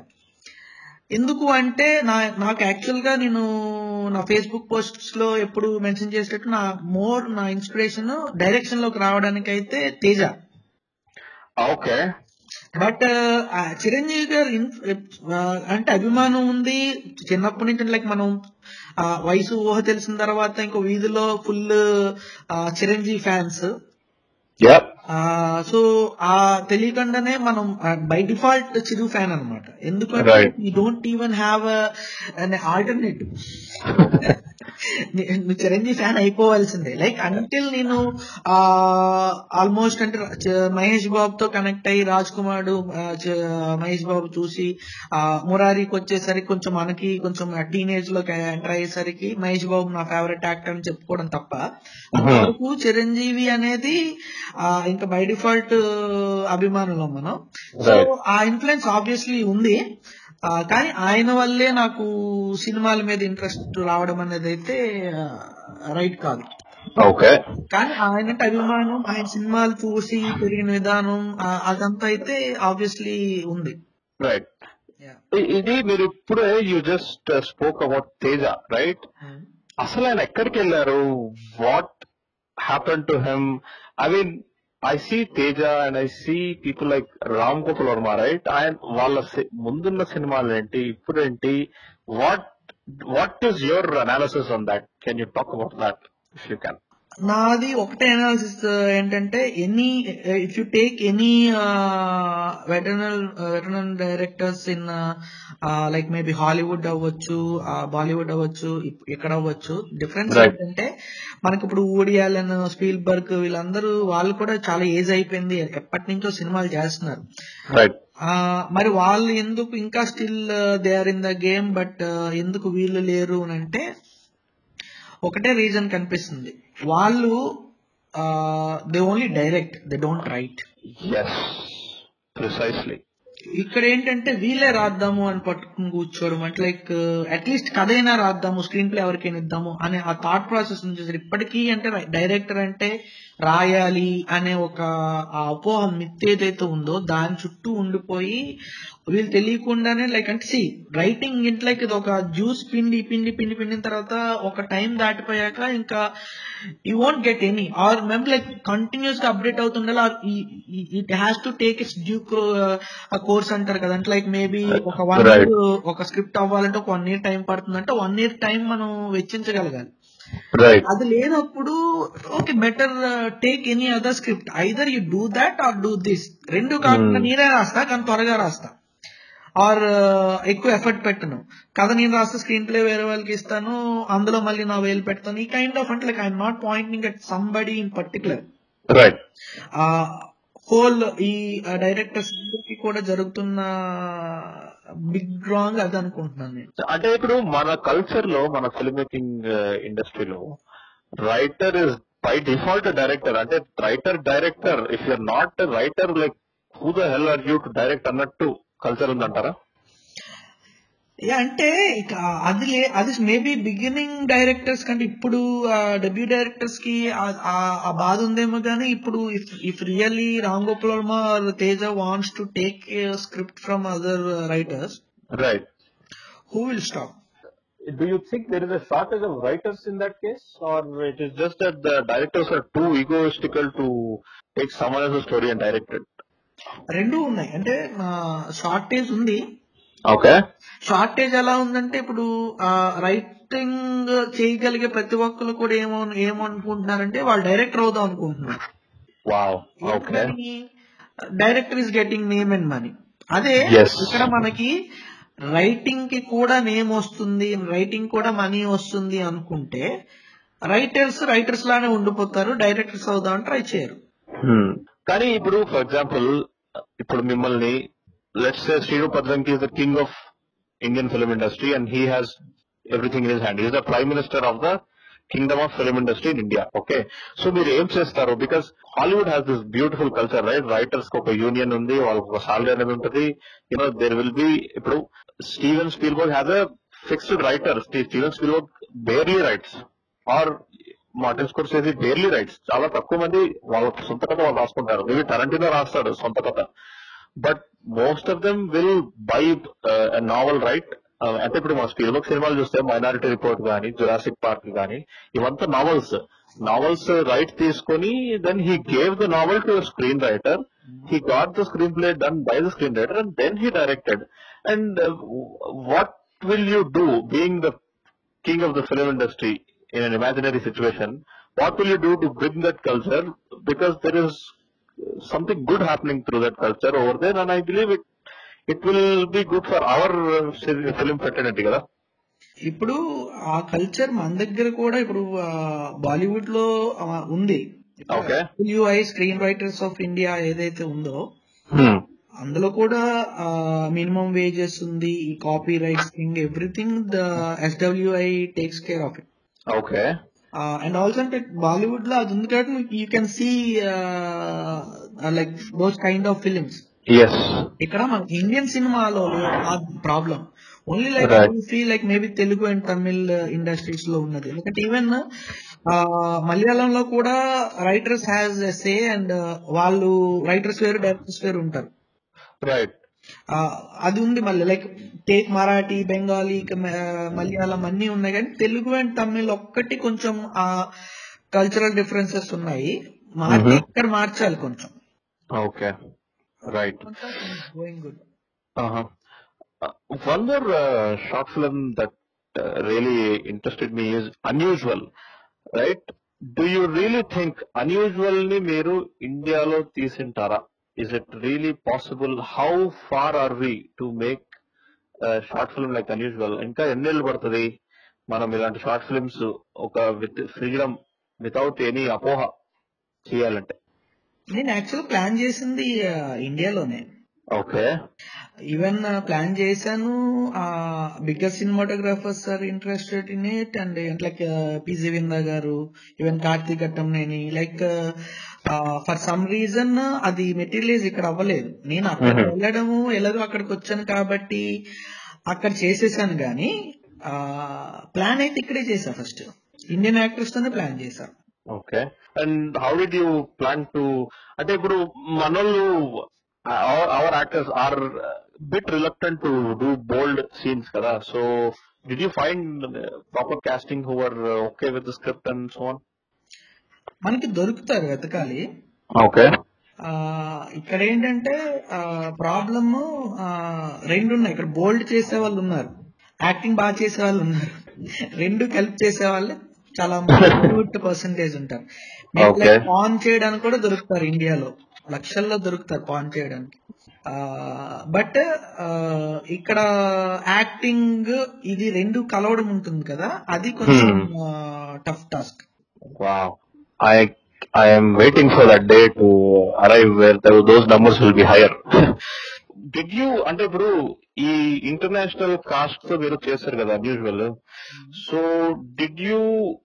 ఎందుకు అంటే నా నాకు యాక్చువల్ గా నేను నా ఫేస్బుక్ పోస్ట్స్ లో ఎప్పుడు మెన్షన్ చేసేటట్టు నా మోర్ నా ఇన్స్పిరేషన్ డైరెక్షన్ లోకి రావడానికి అయితే తేజ ఓకే బట్ చిరంజీవి గారు ఇన్- ఆ, అంటే అభిమానం ఉంది చిన్నప్పటి నుంచి లైక్ మనం ఆ, వయసు ఊహ తెలిసిన తర్వాత ఇంకో వీధిలో full Chiranjeevi fans yup so ఆ తెలియకుండానే మనం బై డిఫాల్ట్ చిరు ఫ్యాన్ అనమాట ఎందుకంటే Right. You don't even have an alternative నువ్వు చిరంజీవి ఫ్యాన్ అయిపోవాల్సిందే లైక్ అంటిల్ నేను ఆ ఆల్మోస్ట్ అంటే చ- మహేష్ బాబుతో కనెక్ట్ అయ్యి రాజ్ కుమార్ మహేష్ బాబు చూసి ఆ మురారికి వచ్చేసరికి కొంచెం మనకి కొంచెం టీనేజ్ లో ఎంటర్ అయ్యేసరికి మహేష్ బాబు నా ఫేవరెట్ యాక్టర్ అని చెప్పుకోవడం తప్ప అంతవరకు చిరంజీవి అనేది ఆ ఇంకా బై డిఫాల్ట్ అభిమానులం మనం సో Right. ఆ ఇన్ఫ్లుయెన్స్ ఆబ్వియస్లీ ఉంది ఆ, కానీ ఆయన వల్లే నాకు సినిమాల మీద ఇంట్రెస్ట్ రావడం అనేది అయితే రైట్ కాదు ఓకే కానీ ఆయన అంటే అభిమానం ఆయన సినిమాలు చూసి పెరిగిన విధానం ఆ, అదంతా అయితే ఆబ్వియస్లీ ఉంది రైట్ ఇది మీరు ఇప్పుడే you just spoke about Teja right అసలు ఆయన ఎక్కడికి వెళ్ళారు what happen to him I mean I see Teja and I see people like Ram Gopal Varma right ఆయన వాళ్ళ సి- ముందున్న సినిమాలు ఏంటి ఇప్పుడు ఏంటి what what is your analysis on that can you talk about that if you can నాది ఒకటే అనాలిసిస్ ఏంటంటే any if you take any veteran veteran directors in like maybe Hollywood అవ్వచ్చు బాలీవుడ్ అవ్వచ్చు ఇప్- ఇక్కడ అవ్వచ్చు డిఫరెన్స్ Right. ఏంటంటే మనకి ఇప్పుడు ఊడి అలెన్ స్పీల్ బర్గ్ వీళ్ళందరూ వాళ్ళు కూడా చాలా ఏజ్ అయిపోయింది ఎప్పటి నుంచో సినిమాలు చేస్తున్నారు రైట్ ఆ, మరి వాళ్ళు ఎందుకు ఇంకా still they are in the game but ఎందుకు వీళ్ళు లేరు అని అంటే ఒకటే రీజన్ కనిపిస్తుంది వాళ్ళు they only direct they don't right yes precisely ఇక్కడ ఏంటంటే వీళ్ళే రాద్దాము అని పట్టుకుని కూర్చోవడం అంటే లైక్ అట్లీస్ట్ కథ అయినా రాద్దాము స్క్రీన్ ప్లే ఎవరికైనా ఇద్దాము అనే ఆ థాట్ ప్రాసెస్ నుంచి అసలు ఇప్పటికీ అంటే డైరెక్టర్ అంటే రాయాలి అనే ఒక ఆ అపోహ మిత్ ఏదైతే ఉందో దాని చుట్టూ ఉండిపోయి వీళ్ళు తెలియకుండానే లైక్ అంటే సి రైటింగ్ ఇంట్ లైక్ ఇది ఒక జ్యూస్ పిండి పిండి పిండి పిండిన తర్వాత ఒక టైం దాటిపోయాక ఇంకా you won't get any or మేము లైక్ కంటిన్యూస్ గా అప్డేట్ అవుతుండాలి or it has to take its due course అంటారు కదా అంటే లైక్ మేబీ ఒక వన్ Right. ఇయర్ ఒక స్క్రిప్ట్ అవ్వాలంటే ఒక వన్ ఇయర్ టైం పడుతుందంటే వన్ ఇయర్ టైం మనం వెచ్చించగలగాలి రైట్ అది లేనప్పుడు okay better take any other script either you do that or do this రెండు కాకుండా Hmm. నేనే రాస్తా కానీ త్వరగా రాస్తా ఆర్ ఎక్కువ ఎఫర్ట్ పెట్టను కథ నేను రాస్తే స్క్రీన్ ప్లే వేరే వాళ్ళకి ఇస్తాను అందులో మళ్ళీ నా వేలు పెడతాను ఈ కైండ్ ఆఫ్ అంటే like I'm not pointing at somebody in particular right whole ఈ డైరెక్టర్స్ కి కూడా జరుగుతున్న బిగ్ రాంగ్ అది అనుకుంటున్నాను నేను అంటే ఇప్పుడు మన కల్చర్ లో మన ఫిల్మ్ మేకింగ్ ఇండస్ట్రీలో writer is by default director అంటే writer director if you're not writer like who the hell are you to direct అన్నట్టు కల్చర్ ఉందంటారా యా అంటే ఇక అది లే అది మేబీ బిగినింగ్ డైరెక్టర్స్ కంటే ఇప్పుడు డెబ్యూ డైరెక్టర్స్ కి ఆ- ఆ- ఆ బాధ ఉందేమో కానీ ఇప్పుడు if if really Ram Gopal Varma or Teja wants to take script from other writers right who will stop Do you think there is a shortage of writers in that case, or it is just that the directors are too egoistical to take someone else's story and direct it? రెండు ఉన్నాయి అంటే shortage ఉంది Okay. Shortage ఎలా ఉందంటే ఇప్పుడు writing చేయగలిగే ప్రతి ఒక్కరు కూడా ఏమో ఏమనుకుంటున్నారంటే వాళ్ళు డైరెక్టర్ అవుదాం అనుకుంటున్నారు Wow. Okay. Director is getting name and money అదే Yes. ఇక్కడ మనకి రైటింగ్ కి కూడా నేమ్ వస్తుంది రైటింగ్ కూడా మనీ వస్తుంది అనుకుంటే రైటర్స్ రైటర్స్ లానే ఉండిపోతారు డైరెక్టర్స్ అవుదాం ట్రై చేయరు Hmm. కానీ ఇప్పుడు ఫర్ ఎగ్జాంపుల్ ఇప్పుడు మిమ్మల్ని let's say Srinu Padramki is the king of Indian film industry and he has everything in his hand is the prime minister of the kingdom of film industry in India okay so మీరు ఏం చేస్తారు because Hollywood has this beautiful culture right writers కి ఒక union ఉంది వాళ్ళకి ఒక salary అనేది ఉంటుంది యూనో దేర్ విల్ బి ఇప్పుడు Steven Spielberg has a fixed writer Steven Spielberg barely rights or Martin Scorsese barely writes చాలా తక్కువ మంది వాళ్ళ సొంత కథ వాళ్ళు రాసుకుంటారు మేబీ టరంటినో రాస్తాడు సొంత కథ but most of them will buy novel right అంటే ఇప్పుడు మన స్పీల్బర్గ్ సినిమాలు చూస్తే మైనారిటీ రిపోర్ట్ కానీ జురాసిక్ పార్క్ కానీ ఇవంతా నావల్స్ నావల్స్ రైట్ తీసుకొని then he gave the novel to screenwriter he got the screenplay done by the screenwriter and then he directed and what will you do being the king of the film industry in an imaginary situation, what will you do to bring that culture? Because there is something good happening through that culture over there, and I believe it it will be good for our uh, film fraternity, కదా? ఇప్పుడు ఆ culture మన దగ్గర కూడా ఇప్పుడు బాలీవుడ్ లో ఆ, ఉంది Okay. యుఐ స్క్రీన్ రైటర్స్ ఆఫ్ ఇండియా ఏదైతే ఉందో Hmm. అందులో కూడా మినిమం వేజెస్ ఉంది ఈ copyrights thing everything the SWI takes care of it Okay. And also అంటే బాలీవుడ్ లో అది ఉంది కాబట్టి you can see like those kind of films Yes. ఇక్కడ మన ఇండియన్ సినిమాలో ఆ problem only like Right. See like maybe Telugu and Tamil industries లో ఉన్నది ఎందుకంటే ఈవెన్ మలయాళంలో కూడా రైటర్స్ హ్యాస్ సే అండ్ వాళ్ళు రైటర్స్ వేరు డైరెక్టర్స్ వేరు ఉంటారు Right. ఆ, అది ఉంది మళ్ళీ లైక్ టేక్ మరాఠీ బెంగాలీ ఇక మ- మలయాళం అన్ని ఉన్నాయి కానీ తెలుగు అండ్ తమిళ్ ఒక్కటి కొంచెం ఆ కల్చరల్ డిఫరెన్సెస్ ఉన్నాయి మార్చి Mhm. ఇక్కడ మార్చాలి కొంచెం Okay. Right. Going good Uh-huh. Uh, one more uh, short film that uh, really interested me is Unusual, right? Do you really think Unusual ni మీరు ఇండియాలో తీసింటారా Is it really possible? How far are we to make a short film like Unusual? ఇంకా ఎన్నేళ్ళు పడుతుంది మనం ఇలాంటి short films ఒక with freedom without any అపోహ చేయాలంటే నేను యాక్చువల్ ప్లాన్ చేసింది ఆ, ఇండియాలోనే ఓకే ఈవెన్ ప్లాన్ చేశాను bigger cinematographers are interested in it and like PG Vinda garu even Karthik Ghattamaneni like for some reason అది మెటీరియలైజ్ ఇక్కడ అవ్వలేదు నేను అక్కడ Mhm. వెళ్ళడము ఎలాగో అక్కడికి వచ్చాను కాబట్టి అక్కడ చేసేసాను కానీ ప్లాన్ అయితే ఇక్కడే చేశా ఫస్ట్ ఇండియన్ యాక్టర్స్ తోనే ప్లాన్ చేశా okay and how did you plan to అంటే ఇప్పుడు మనోళ్ళు our actors are bit reluctant to do bold scenes కదా so did you find proper casting who are okay with script and so on మనకి దొరుకుతారు వెతకాలి okay ఆ, ఇక్కడ ఏంటంటే ప్రాబ్లమ్ రెండు ఉన్నాయి ఇక్కడ బోల్డ్ చేసే వాళ్ళు ఉన్నారు యాక్టింగ్ బాగా చేసే వాళ్ళు ఉన్నారు రెండు కలిపి చేసే వాళ్ళు చాలా గుడ్ పర్సంటేజ్ ఉంటారు Okay. పాన్ చేయడానికి కూడా దొరుకుతారు ఇండియాలో లక్షల్లో దొరుకుతారు పాన్ చేయడానికి బట్ ఇక్కడ యాక్టింగ్ ఇది రెండు కలవడం ఉంటుంది కదా అది కొంచెం tough task Wow. I I am waiting for that day to arrive where the, those numbers will be higher. Did you అంటే ఇప్పుడు ఈ ఇంటర్నేషనల్ కాస్ట్ తో మీరు చేశారు కదా unusual so did you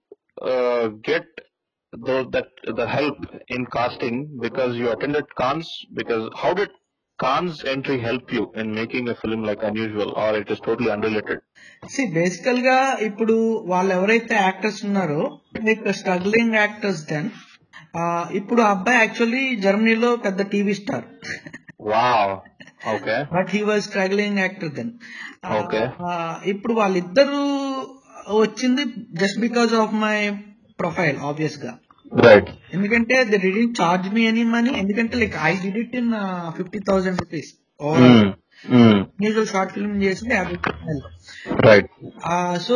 get that the help in casting because you attended Cannes because how did Cannes entry help you in making a film like unusual or it is totally unrelated see బేసికల్ గా ఇప్పుడు వాళ్ళు ఎవరైతే actors ఉన్నారో like struggling actors then ఇప్పుడు ఆ అబ్బాయి actually జర్మనీలో పెద్ద TV star wow okay but he was struggling actor then Okay. ఇప్పుడు వాళ్ళిద్దరు వచ్చింది just because of my profile ఆబ్వియస్ గా రైట్ ఎందుకంటే they didn't charge me any money ఎందుకంటే like I did it in fifty thousand rupees unusual short film చేసింది యాభై రూపాయలు right so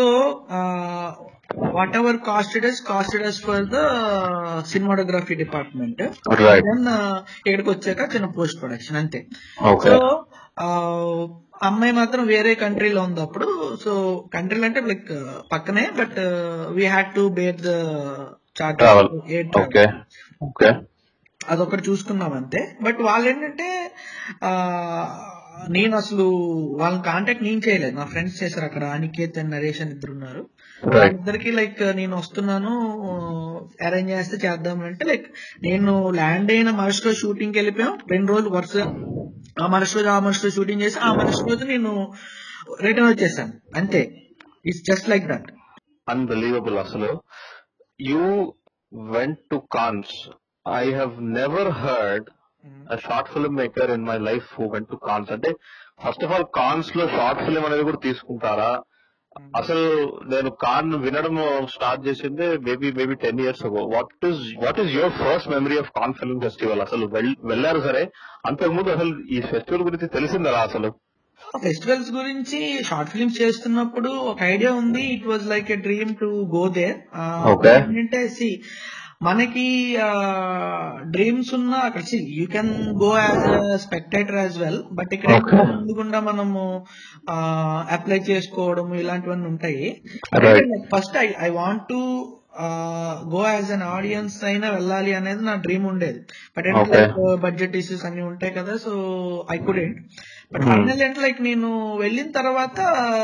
whatever casted us casted us for the cinematography department right దెన్ ఇక్కడికి వచ్చాక చిన్న post production అంతే okay so అమ్మాయి మాత్రం వేరే కంట్రీలో ఉంది అప్పుడు సో కంట్రీలో అంటే లైక్ పక్కనే but we had to bear the charge Travel. Okay okay అదొకటి చూసుకున్నాం అంతే బట్ వాళ్ళు ఏంటంటే ఆ, నేను అసలు వాళ్ళని కాంటాక్ట్ నేను చేయలేదు నా ఫ్రెండ్స్ చేశారు అక్కడ అనికేత్ అండ్ నరేష్ అని ఇద్దరు ఉన్నారు రైట్ ఇద్దరికి లైక్ నేను వస్తున్నాను అరేంజ్ చేస్తే చేద్దాం అంటే లైక్ నేను ల్యాండ్ అయిన మరుసటి రోజు షూటింగ్ కి వెళ్ళిపోయాం రెండు రోజులు వరుస ఆ మరుసటి రోజు ఆ మరుసటి రోజు షూటింగ్ చేసి ఆ మరుసటి రోజు నేను రిటర్న్ వచ్చేసాను అంతే it's just like that unbelievable అసలు you went to Cannes I have never heard a short film maker in my life who went to Cannes అంటే ఫస్ట్ ఆఫ్ ఆల్ కాన్స్ లో షార్ట్ ఫిల్మ్ అనేది కూడా తీసుకుంటారా అసలు నేను కాన్ వినడం start చేసింది maybe maybe ten years ago what is what is your first memory of Cannes film festival అసలు వెల్- వెళ్ళారు సరే అంతకుముందు అసలు ఈ ఫెస్టివల్ గురించి తెలిసిందా అసలు ఫెస్టివల్స్ గురించి షార్ట్ ఫిల్మ్స్ చేస్తున్నప్పుడు ఒక ఐడియా ఉంది it was like a dream to go there Okay. ఏంటంటే సి మనకి డ్రీమ్స్ ఉన్న అక్కడ you can go as spectator as well but ఇక్కడ Okay. ముందుకుండా మనము అప్లై చేసుకోవడం ఇలాంటివన్నీ ఉంటాయి Right. First I I want to go as an audience అయినా వెళ్ళాలి అనేది నా డ్రీమ్ ఉండేది బట్ Okay. బడ్జెట్ ఇష్యూస్ అన్ని ఉంటాయి కదా so I couldn't but Hmm. Final అంటే లైక్ నేను వెళ్ళిన తర్వాత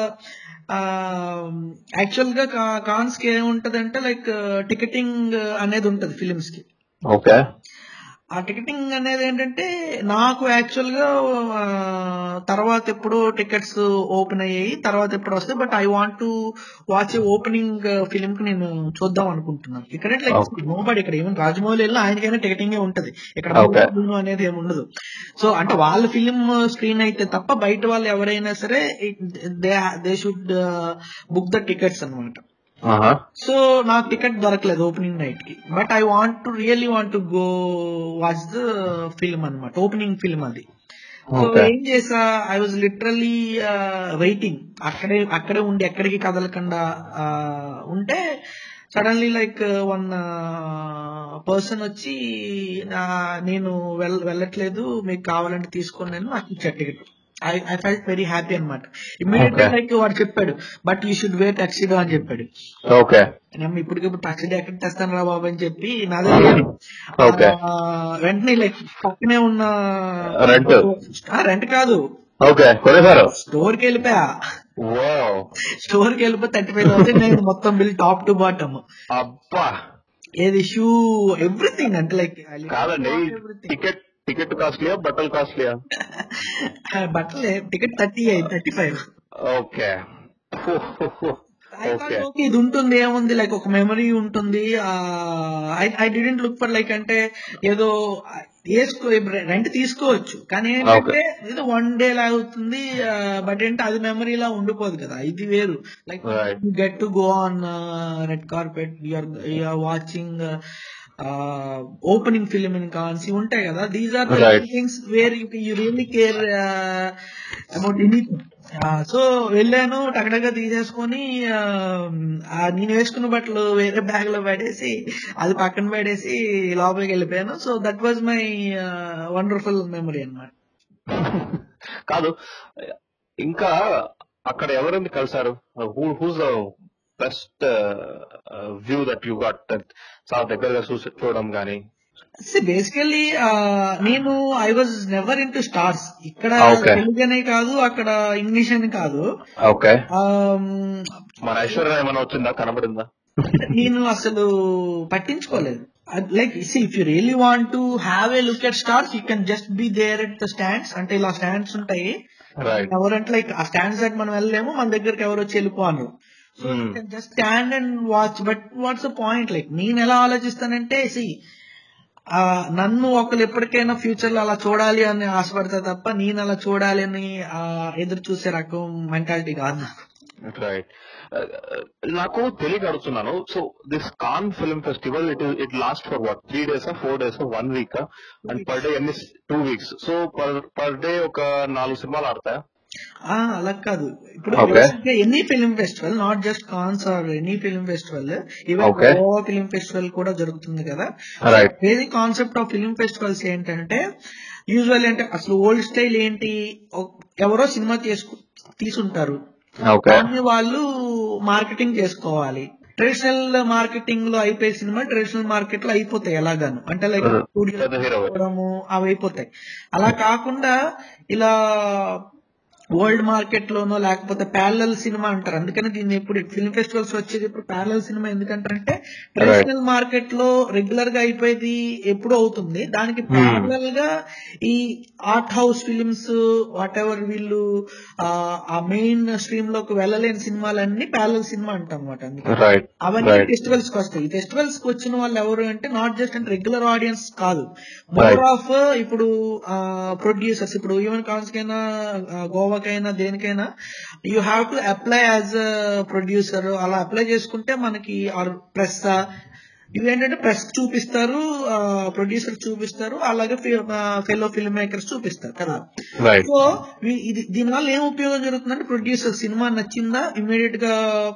యాక్చువల్ గా కాన్స్ కి ఏముంటదంటే లైక్ టికెటింగ్ అనేది ఉంటది ఫిలిమ్స్ కి ఓకే ఆ టికెటింగ్ అనేది ఏంటంటే నాకు యాక్చువల్ గా ఆ, తర్వాత ఎప్పుడు టికెట్స్ ఓపెన్ అయ్యాయి తర్వాత ఎప్పుడు వస్తాయి but I want to watch opening film కి నేను చూద్దాం అనుకుంటున్నాను ఇక్కడ Okay. నో బడి ఇక్కడ ఈవెన్ రాజమౌళి వెళ్ళినా ఆయనకైనా టికెటింగ్ ఉంటది ఇక్కడ Okay. film అనేది ఏమి ఉండదు సో అంటే వాళ్ళ ఫిలిం స్క్రీన్ అయితే తప్ప బయట వాళ్ళు ఎవరైనా సరే they they should book the tickets అన్నమాట ఆహా సో నాకు టికెట్ దొరకలేదు ఓపెనింగ్ నైట్ కి but I want to really want to go watch the film అన్నమాట ఓపెనింగ్ ఫిల్మ్ అది సో Okay. ఏం చేసా ఐ వాజ్ లిటరలీ వెయిటింగ్ అక్కడే అక్కడే ఉండి ఎక్కడికి కదలకుండా ఆ, ఉంటే సడన్లీ లైక్ వన్ పర్సన్ వచ్చి నా- నేను వెల్- వెళ్ళట్లేదు మీకు కావాలంటే తీసుకోండి అని నాకు ఇచ్చాడు ticket I I felt very happy అనమాట ఇమ్మీడియట్లీ Okay. లైక్ వాడు చెప్పాడు but you should wear tuxedo అని చెప్పాడు ఓకే నేను ఇప్పటికిప్పుడు టక్సీడో ఎక్కడ తెస్తాను రా బాబు అని చెప్పి నా దగ్గర Okay. ఆ, వెంటనే లైక్ పక్కనే ఉన్న Rent. రెంట్ కాదు ఓకే కొనేసారు స్టోర్ కి వెళ్ళిపోయా వావ్ స్టోర్ కి వెళ్ళిపోయి థర్టీ ఫైవ్ థౌసండ్ నేను మొత్తం బిల్ టాప్ టు బాటమ్ అబ్బా ఏది షూ ఎవ్రీథింగ్ అంటే లైక్ కాదండి టికెట్ టికెట్ కాస్ట్లీయా బట్టలు కాస్ట్లీయా బట్టలే ticket thirty thirty five okay okay okay ఇది ఉంటుంది ఏముంది లైక్ ఒక మెమరీ ఉంటుంది I didn't look for like అంటే ఏదో వేసుకో రెంట్ తీసుకోవచ్చు కానీ ఏంటంటే ఇది వన్ డే లాగుతుంది బట్ ఏంటంటే అది మెమరీ లా ఉండిపోదు కదా ఇది వేరు like Right. Get to go on red carpet you're you're watching opening film in Cannes ఇవి ఉంటాయి కదా these are Right. Things where you really care about anything so వెళ్ళాను టగడగా తీసేసుకొని ఆ, ఆ నేను వేసుకున్న బట్టలు వేరే బ్యాగ్ లో పడేసి అది పక్కన పడేసి లోపలికి వెళ్ళిపోయాను so that was my wonderful memory అన్నమాట కాదు ఇంకా అక్కడ ఎవరిని కలిసారు who who's the best view that you got చాలా దగ్గరగా చూసి చూడడం గానీ బేసికల్లీ నేను I was never into stars ఇక్కడ Okay. తెలుగు అనే కాదు అక్కడ ఇంగ్లీష్ అని కాదు ఓకే Um, మన ఐశ్వర్య ఏమైనా వచ్చిందా కనబడిందా నేను అసలు పట్టించుకోలేదు like if you really want to have a look at stars you can just be there at the stands అంటే ఇలా స్టాండ్స్ ఉంటాయి రైట్ ఎవరంటే లైక్ ఆ స్టాండ్స్ దగ్గర మనం వెళ్ళలేము మన దగ్గరికి ఎవరు వచ్చి వెళ్ళిపోను so Hmm. Just stand and watch but what's the point like నేను ఎలా ఆలోచిస్తానంటే సి నన్ను ఒకరు ఎప్పటికైనా ఫ్యూచర్ లో అలా చూడాలి అని ఆశపడతా తప్ప నేను అలా చూడాలి అని ఆ, ఎదురు చూసే రకం మెంటాలిటీ కాదు నాకు. రైట్ నాకు తెలియక అడుగుతున్నాను so this Cannes film festival it it last for what three days four days one week and per day ఎన్ని two weeks so per per day ఒక నాలుగు సినిమాలు ఆడతాయా ఆ, అలా కాదు ఇప్పుడు Okay. Any film festival not just Cannes or any film festival even Okay. Goa film festival కూడా జరుగుతుంది కదా right basic concept of film festivals ఏంటంటే యూజువల్ అంటే అసలు ఓల్డ్ స్టైల్ ఏంటి ఒ- ఎవరో సినిమా చేసుకు తీసుంటారు ఓకే దాన్ని వాళ్ళు మార్కెటింగ్ చేసుకోవాలి ట్రెడిషనల్ మార్కెటింగ్ లో అయిపోయే సినిమా ట్రెడిషనల్ మార్కెట్ లో అయిపోతాయి ఎలాగాను అంటే లైక్ Uh, స్టూడియో పెద్ద hero. అవి అయిపోతాయి అలా కాకుండా ఇలా వరల్డ్ మార్కెట్ లోనో లేకపోతే ప్యారలల్ సినిమా అంటారు అందుకని దీన్ని ఇప్పుడు ఫిల్మ్ ఫెస్టివల్స్ వచ్చేది ఇప్పుడు ప్యారలల్ సినిమా ఎందుకంటారంటే ట్రెడిషనల్ మార్కెట్ లో రెగ్యులర్ గా అయిపోయేది ఎప్పుడు అవుతుంది దానికి ప్యారలల్ గా ఈ art house films whatever వీళ్ళు ఆ, ఆ మెయిన్ స్ట్రీమ్ లోకి వెళ్ళలేని సినిమాలన్నీ ప్యారలల్ సినిమా అంటాం అనమాట అందుకే రైట్ అవన్నీ Right. ఫెస్టివల్స్ కి వస్తాయి ఈ ఫెస్టివల్స్ కి వచ్చిన వాళ్ళు ఎవరు అంటే నాట్ జస్ట్ అంటే రెగ్యులర్ ఆడియన్స్ కాదు Right. మోర్ ఆఫ్ ఇప్పుడు ప్రొడ్యూసర్స్ ఇప్పుడు ఈవెన్ కాన్స్ కైనా ఆ, గోవాకైనా దేనికైనా you have to apply as producer అలా అప్లై చేసుకుంటే మనకి ప్రెస్ ఇవేంటంటే ప్రెస్ చూపిస్తారు ప్రొడ్యూసర్ చూపిస్తారు అలాగే ఫెలో ఫిల్మ్ మేకర్స్ చూపిస్తారు కదా రైట్ సో వీ- ఇది దీనివల్ల ఏం ఉపయోగం జరుగుతుందంటే ప్రొడ్యూసర్ సినిమా నచ్చిందా ఇమీడియట్ గా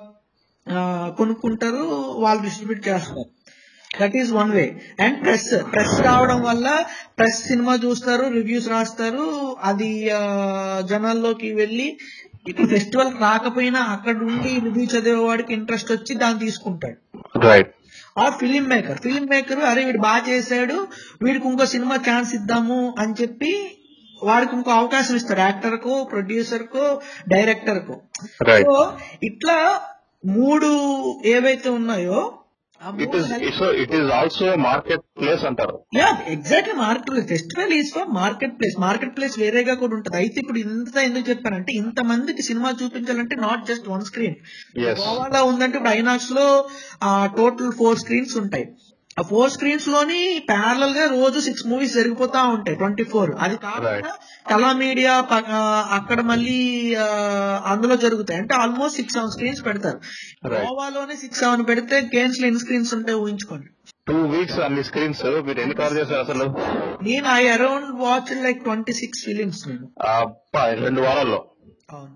ఆ, కొనుక్కుంటారు వాళ్ళు డిస్ట్రిబ్యూట్ చేస్తారు that is one way and press press రావడం వల్ల ప్రెస్ సినిమా చూస్తారు రివ్యూస్ రాస్తారు అది ఆ, జనాల్లోకి వెళ్ళి ఇటు ఫెస్టివల్ రాకపోయినా అక్కడ ఉండి రివ్యూ చదివే వాడికి ఇంట్రెస్ట్ వచ్చి దాన్ని తీసుకుంటాడు రైట్ ఆ ఫిలిం మేకర్ ఫిలిం మేకర్ అరే వీడు బాగా చేశాడు వీడికి ఇంకో సినిమా ఛాన్స్ ఇద్దాము అని చెప్పి వాడికి ఇంకో అవకాశం ఇస్తాడు actor co producer co director co right so ఇట్లా మూడు ఏవైతే ఉన్నాయో ఆ ఇట్ మూడు is so it is also market place అంటారు yeah exactly market place festival is for market place market place వేరేగా కూడా ఉంటుంది అయితే ఇప్పుడు ఇంత ఎందుకు చెప్పానంటే ఇంత మందికి సినిమా చూపించాలంటే not just one screen Yes. గోవాలో ఉందంటే ఇప్పుడు ఐనాక్స్ లో టోటల్ ఫోర్ స్క్రీన్స్ ఉంటాయి ఆ ఫోర్ స్క్రీన్స్ లోని ప్యారలల్ గా రోజు సిక్స్ మూవీస్ జరిగిపోతా ఉంటాయి ట్వంటీ ఫోర్ అది కాకుండా కళా మీడియా అక్కడ మళ్ళీ ఆ, అందులో జరుగుతాయి అంటే ఆల్మోస్ట్ సిక్స్ సెవెన్ స్క్రీన్స్ పెడతారు Right. గోవాలోనే సిక్స్ సెవెన్ పెడితే గేమ్స్ లో ఎన్ని స్క్రీన్స్ ఉంటాయి ఊహించుకోండి టూ వీక్స్ అన్ని స్క్రీన్స్ మీరు ఎన్ని కవర్ చేశారు అసలు నేను I around watch like twenty six films నేను అబ్బా, రెండు వారాల్లో అవును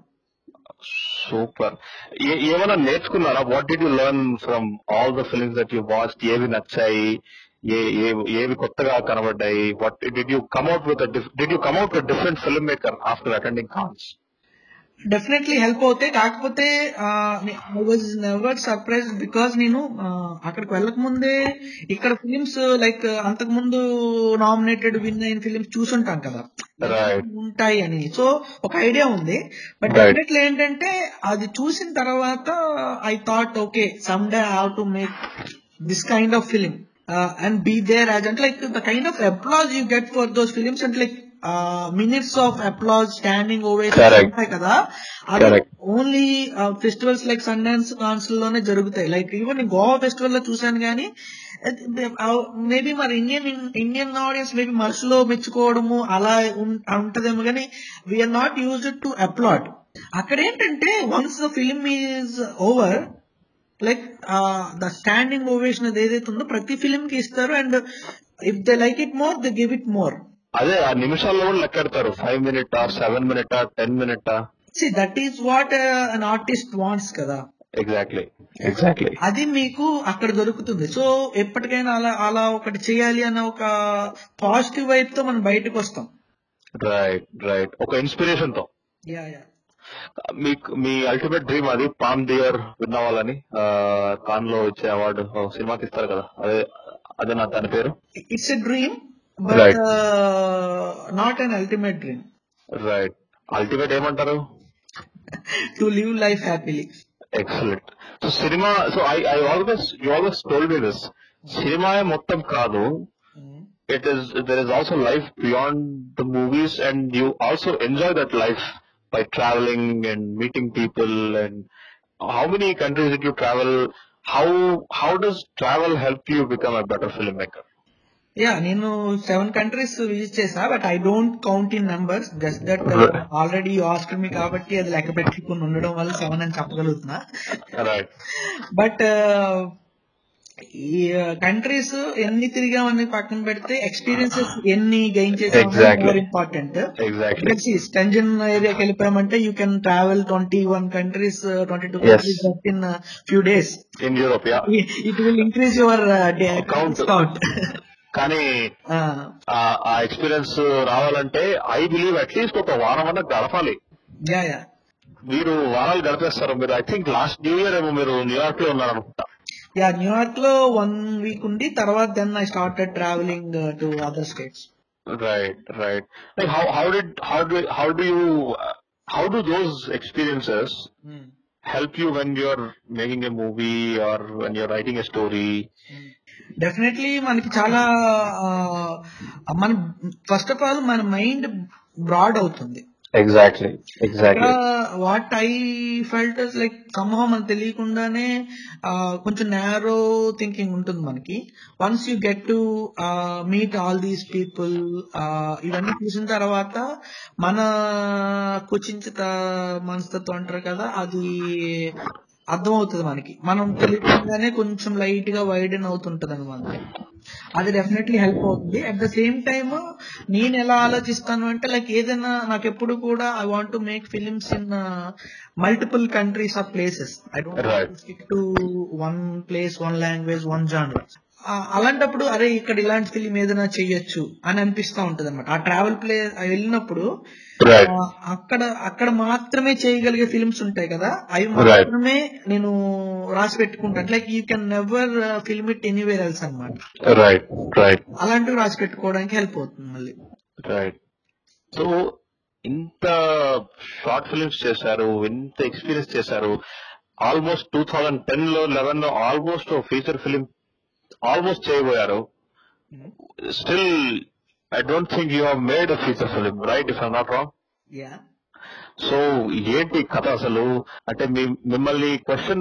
సూపర్ ఏమైనా నేర్చుకున్నారా what did you learn from all the films that you watch ఏవి నచ్చాయి ఏ ఏ- ఏవి కొత్తగా కనబడ్డాయి what did you come out with did you come out with different filmmaker after attending Cannes definitely help అవుతాయి కాకపోతే I was never surprise because నేను ఆ, అక్కడికి వెళ్ళక ముందే ఇక్కడ ఫిలిమ్స్ లైక్ అంతకు ముందు నామినేటెడ్ విన్ అయిన ఫిలిమ్స్ చూసుంటాం కదా Right. ఉంటాయి అని సో ఒక ఐడియా ఉంది బట్ Right. డెఫినెట్లీ ఏంటంటే అది చూసిన తర్వాత I thought okay someday have to make this kind of film and be there as అంటే like the kind of applause you get for those films అంటే like minutes of applause standing ovation Correct. ఉంటాయి కదా అది Correct. Only festivals like Sundance council లోనే జరుగుతాయి like even Goa festival లో చూసాను కానీ మేబీ మరి ఇండియన్ ఇండియన్ ఆడియన్స్ మేబీ మనసులో మెచ్చుకోవడము అలా ఉం- ఉంటదేమో కానీ we're not used to applaud అక్కడ ఏంటంటే once the film is over like the standing ovation అది ఏదైతే ఉందో ప్రతి ఫిలిం కి ఇస్తారు and if they like it more they give it more అదే ఆ నిమిషాల్లో కూడా లెక్కెడతారు five minute seven minute ten minute see that is what an artist wants కదా ఎగ్జాక్ట్లీ ఎగ్జాక్ట్లీ అది మీకు అక్కడ దొరుకుతుంది సో ఎప్పటికైనా అలా అలా ఒకటి చేయాలి అన్న ఒక పాజిటివ్ వైపు తో మనం బయటకు వస్తాం రైట్ రైట్ ఒక ఇన్స్పిరేషన్ తో యా యా మీకు మీ అల్టిమేట్ డ్రీమ్ అది పామ్ డియర్ విన్ అవ్వాలని కాన్ లో ఇచ్చే అవార్డు సినిమాకి ఇస్తారు కదా అదే అదే నా దాని పేరు it's a dream but Right. Not an ultimate dream right ultimate ఏమంటారు to live life happily excellent so cinema so I I always you always told me this cinema మొత్తం కాదు it is there is also life beyond the movies and you also enjoy that life by traveling and meeting people and how many countries did you travel how how does travel help you become a better filmmaker yeah నేను seven countries visit చేసా but I don't count in numbers just that Right. Already ask me కాబట్టి అది లెక్క పెట్టుకుని ఉండడం వల్ల seven అని చెప్పగలుగుతున్నా right బట్ ఈ కంట్రీస్ ఎన్ని తిరిగామని పక్కన పెడితే ఎక్స్పీరియన్సెస్ ఎన్ని గెయిన్ చేసాం Exactly. More important exactly Schengen ఏరియాకి వెళ్ళిపోయామంటే you can travel twenty one countries twenty two Yes. Countries in few days in europe yeah it will increase your Count. Count కానీ ఆ ఆ ఎక్స్పీరియన్స్ రావాలంటే ఐ బిలీవ్ అట్లీస్ట్ ఒక వారం అన్న గడపాలి యా యా మీరు వారాలు గడిపేస్తారు మీరు I think last new year ఏమో మీరు న్యూయార్క్ లో ఉన్నారనుకుంటా యా న్యూయార్క్ లో వన్ వీక్ ఉండి తర్వాత then I started travelling to other states Right, right. Like how how did how do how do you uh, how do those experiences help you when you're making a movie or when you're writing a story? Definitely మనకి చాలా ఆ, మన first of all మన mind broad అవుతుంది Exactly, exactly. What I felt like సంభవం మనకు తెలియకుండానే ఆ, కొంచెం నేరో థింకింగ్ ఉంటుంది మనకి once you get to meet all these people ఇవన్నీ చూసిన తర్వాత మన కుచించిత మనస్తత్వం అంటారు కదా అది అర్థమవుతుంది మనకి మనం తెలియకుండానే కొంచెం లైట్ గా వైడెన్ అవుతుంటది అనమాట అది డెఫినెట్లీ హెల్ప్ అవుతుంది అట్ ద సేమ్ టైమ్ నేను ఎలా ఆలోచిస్తాను అంటే లైక్ ఏదైనా నాకు ఎప్పుడు కూడా I want to make films in multiple countries of places I Right. Don't stick to one place one language one genre అలాంటప్పుడు అరే ఇక్కడ ఇలాంటి ఫిలిం ఏదైనా చెయ్యొచ్చు అని అనిపిస్తా ఉంటది అనమాట ఆ ట్రావెల్ ప్లే వెళ్ళినప్పుడు Right. ఆ, అక్కడ అక్కడ మాత్రమే చేయగలిగే ఫిల్మ్స్ ఉంటాయి కదా అవి Right. మాత్రమే నేను రాసి పెట్టుకుంటాను like you can never film it anywhere else అనమాట Right, right, అలాంటివి రాసి పెట్టుకోవడానికి హెల్ప్ అవుతుంది మళ్ళీ right. సో ఇంత షార్ట్ ఫిల్మ్స్ చేశారు ఇంత ఎక్స్పీరియన్స్ చేశారు ఆల్మోస్ట్ టూ థౌజండ్ టెన్ లో లెవెన్ లో ఆల్మోస్ట్ ఫీచర్ ఫిలిం ఆల్మోస్ట్ చేయబోయారు still I don't think you have made a feature film right if I not wrong yeah so ఏంటి కథ అసలు అంటే మీ మిమ్మల్ని క్వశ్చన్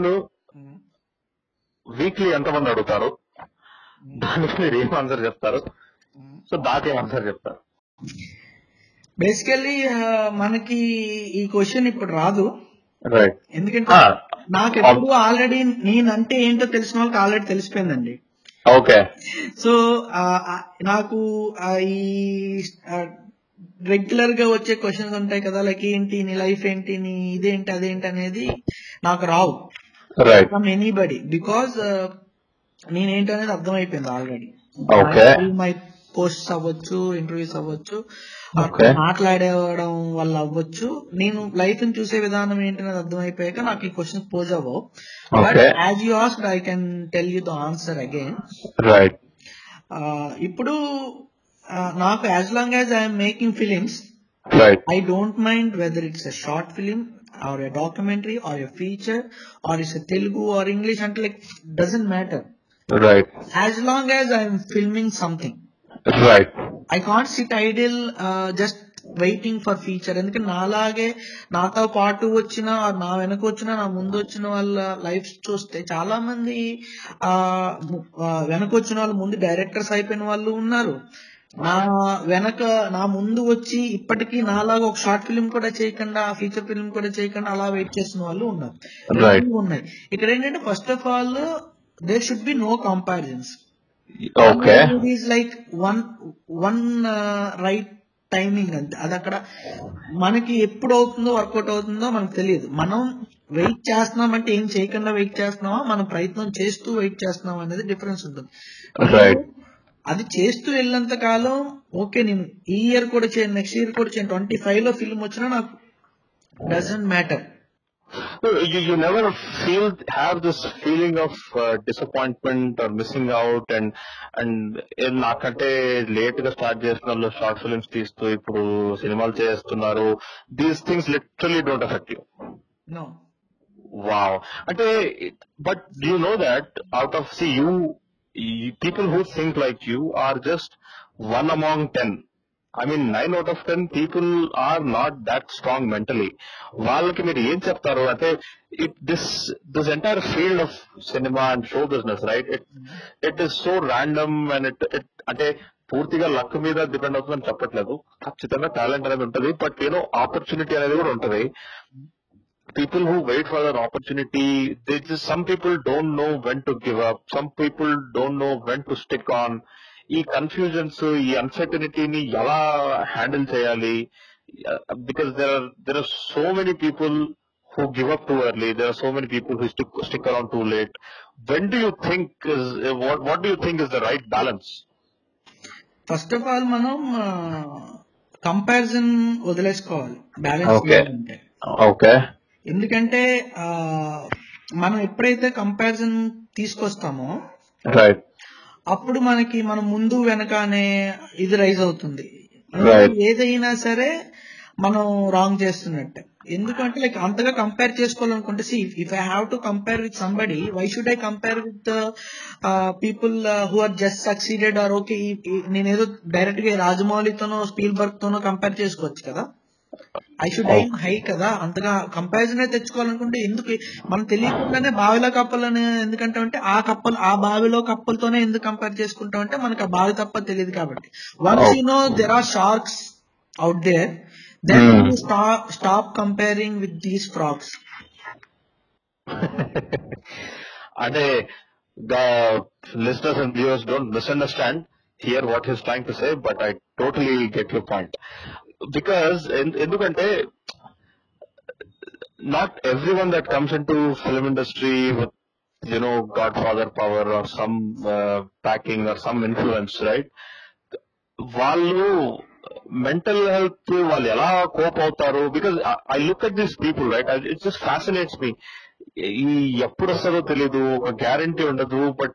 వీక్లీ ఎంతమంది అడుగుతారు దానికి మీరు ఏం ఆన్సర్ చెప్తారు సో దాకేం ఆన్సర్ చెప్తారు బేసికల్లీ మనకి ఈ క్వశ్చన్ ఇప్పుడు రాదు రైట్ ఎందుకంటే నాకు ఎప్పుడు ఆల్రెడీ నేనంటే ఏంటో తెలిసిన వాళ్ళకి ఆల్రెడీ తెలిసిపోయిందండి ఓకే సో ఆ, ఆ, నాకు ఆ, ఈ రెగ్యులర్ గా వచ్చే క్వశ్చన్స్ ఉంటాయి కదా లైక్ ఏంటి నీ లైఫ్ ఏంటి నీ ఇదేంటి అదేంటి అనేది నాకు రావు రైట్ ఫ్రమ్ ఎనీబడి బికాస్ నేనేంటి అనేది అర్థమైపోయింది ఆల్రెడీ Okay. మై పోస్ట్ అవ్వచ్చు ఇంటర్వ్యూస్ అవ్వచ్చు Okay. మాట్లాడేయడం వల్ల అవ్వచ్చు నేను లైఫ్ ని చూసే విధానం ఏంటనేది అర్థమైపోయాక నాకు ఈ క్వశ్చన్ పోజ్ అవ్వవు but Okay. As you ask I can tell you the answer again right ఇప్పుడు ఆ, నాకు as long as I'm making films right I don't mind whether it's a short film or a documentary or a feature or it's a Telugu or English until like doesn't matter. Right As long as I'm filming something. రైట్ I can't sit idle uh, just waiting for future ఎందుకంటే నాలాగే నాతో పాటు వచ్చిన or నా వెనక వచ్చిన నా ముందు వచ్చిన వాళ్ళ లైఫ్ చూస్తే చాలా మంది ఆ ము- ఆ, వెనక వచ్చిన వాళ్ళు ముందు డైరెక్టర్స్ అయిపోయిన వాళ్ళు ఉన్నారు నా వెనక నా ముందు వచ్చి ఇప్పటికీ నాలాగా ఒక షార్ట్ ఫిల్మ్ కూడా చేయకుండా ఫీచర్ ఫిల్మ్ కూడా చేయకుండా అలా వెయిట్ చేస్తున్న వాళ్ళు ఉన్నారు Right. రెండు ఉన్నాయి ఇక్కడ ఏంటంటే first of all there should be no comparisons okay is like one one right timing అంతే అది అక్కడ మనకి ఎప్పుడు అవుతుందో వర్కౌట్ అవుతుందో మనకు తెలియదు మనం వెయిట్ చేస్తున్నామంటే ఏం చేయకుండా వెయిట్ చేస్తున్నామా మనం ప్రయత్నం చేస్తూ వెయిట్ చేస్తున్నాం అనేది డిఫరెన్స్ ఉంటుంది Right. అది చేస్తూ వెళ్ళినంత కాలం ఓకే నేను ఈ ఇయర్ కూడా చేయను నెక్స్ట్ ఇయర్ కూడా చేయను ట్వంటీ ఫైవ్ లో ఫిల్మ్ వచ్చినా నాకు doesn't matter you, you never feel have this feeling of uh, disappointment or missing out and and ఏ నాకంటే లేట్ గా స్టార్ట్ చేసిన వాళ్ళు షార్ట్ ఫిల్మ్స్ తీస్తూ ఇప్పుడు సినిమాలు చేస్తున్నారు these things literally don't affect you know Wow. అంటే but do you know that out of see you, you people who think like you are just one among ten. I mean nine out of ten people are not that strong mentally. వాళ్ళకి మీరు ఏం చెప్తారు అంటే it this this entire field of cinema and show business right it it is so random and it it అంటే పూర్తిగా luck మీద depend అవుతుందని చెప్పట్లేదు ఖచ్చితంగా టాలెంట్ అనేది ఉంటుంది బట్ యూనో ఆపర్చునిటీ అనేది కూడా ఉంటుంది people who wait for an opportunity, they just, some people don't know when to give up. Some people don't know when to stick on. ఈ కన్ఫ్యూజన్స్ ఈ అన్సర్టనిటీని ఎలా హ్యాండిల్ చేయాలి because there are there are so many people who give up too early there are so many people who stick stick around too late when do you think what do you think is the right balance first of all మనం comparison వదిలేసుకోవాలి balance Okay. అంటే okay ఎందుకంటే ఆ, మనం ఎప్పుడైతే comparison తీసుకొస్తామో right అప్పుడు మనకి మనం ముందు వెనకానే ఇది రైజ్ అవుతుంది Right. ఏదైనా సరే మనం రాంగ్ చేస్తున్నట్టే ఎందుకంటే లైక్ అంతగా కంపేర్ చేసుకోవాలనుకుంటే see if I have to compare with somebody why should I compare with people who are just succeeded or okay నేనేదో డైరెక్ట్ గా రాజమౌళితోనో స్పీల్ బర్గ్ తోనో కంపేర్ చేసుకోవచ్చు కదా ఐ షుడ్ ఐ హై కదా అంతగా కంపారిజన్ అయితే తెచ్చుకోవాలనుకుంటే ఎందుకు మనం తెలియకుండానే బావిలో కప్పలని ఎందుకంటే అంటే ఆ కప్పలు ఆ బావిలో కప్పలతోనే ఎందుకు కంపేర్ చేసుకుంటాం అంటే మనకు ఆ బావి తప్ప తెలియదు కాబట్టి once you know there are sharks out there then Hmm. You stop comparing with these frogs అంటే the listeners and viewers don't misunderstand here what he's trying to say, but I totally get your point. Because en- ఎందుకంటే not everyone that comes into film industry with you know godfather power or some uh, backing or some influence right వాళ్ళు mental health వాళ్ళు ఎలా cope అవుతారు because I look at this people right it just fascinates me ఈ ఎప్పుడు వస్తుందో తెలియదు ఒక guarantee ఉండదు but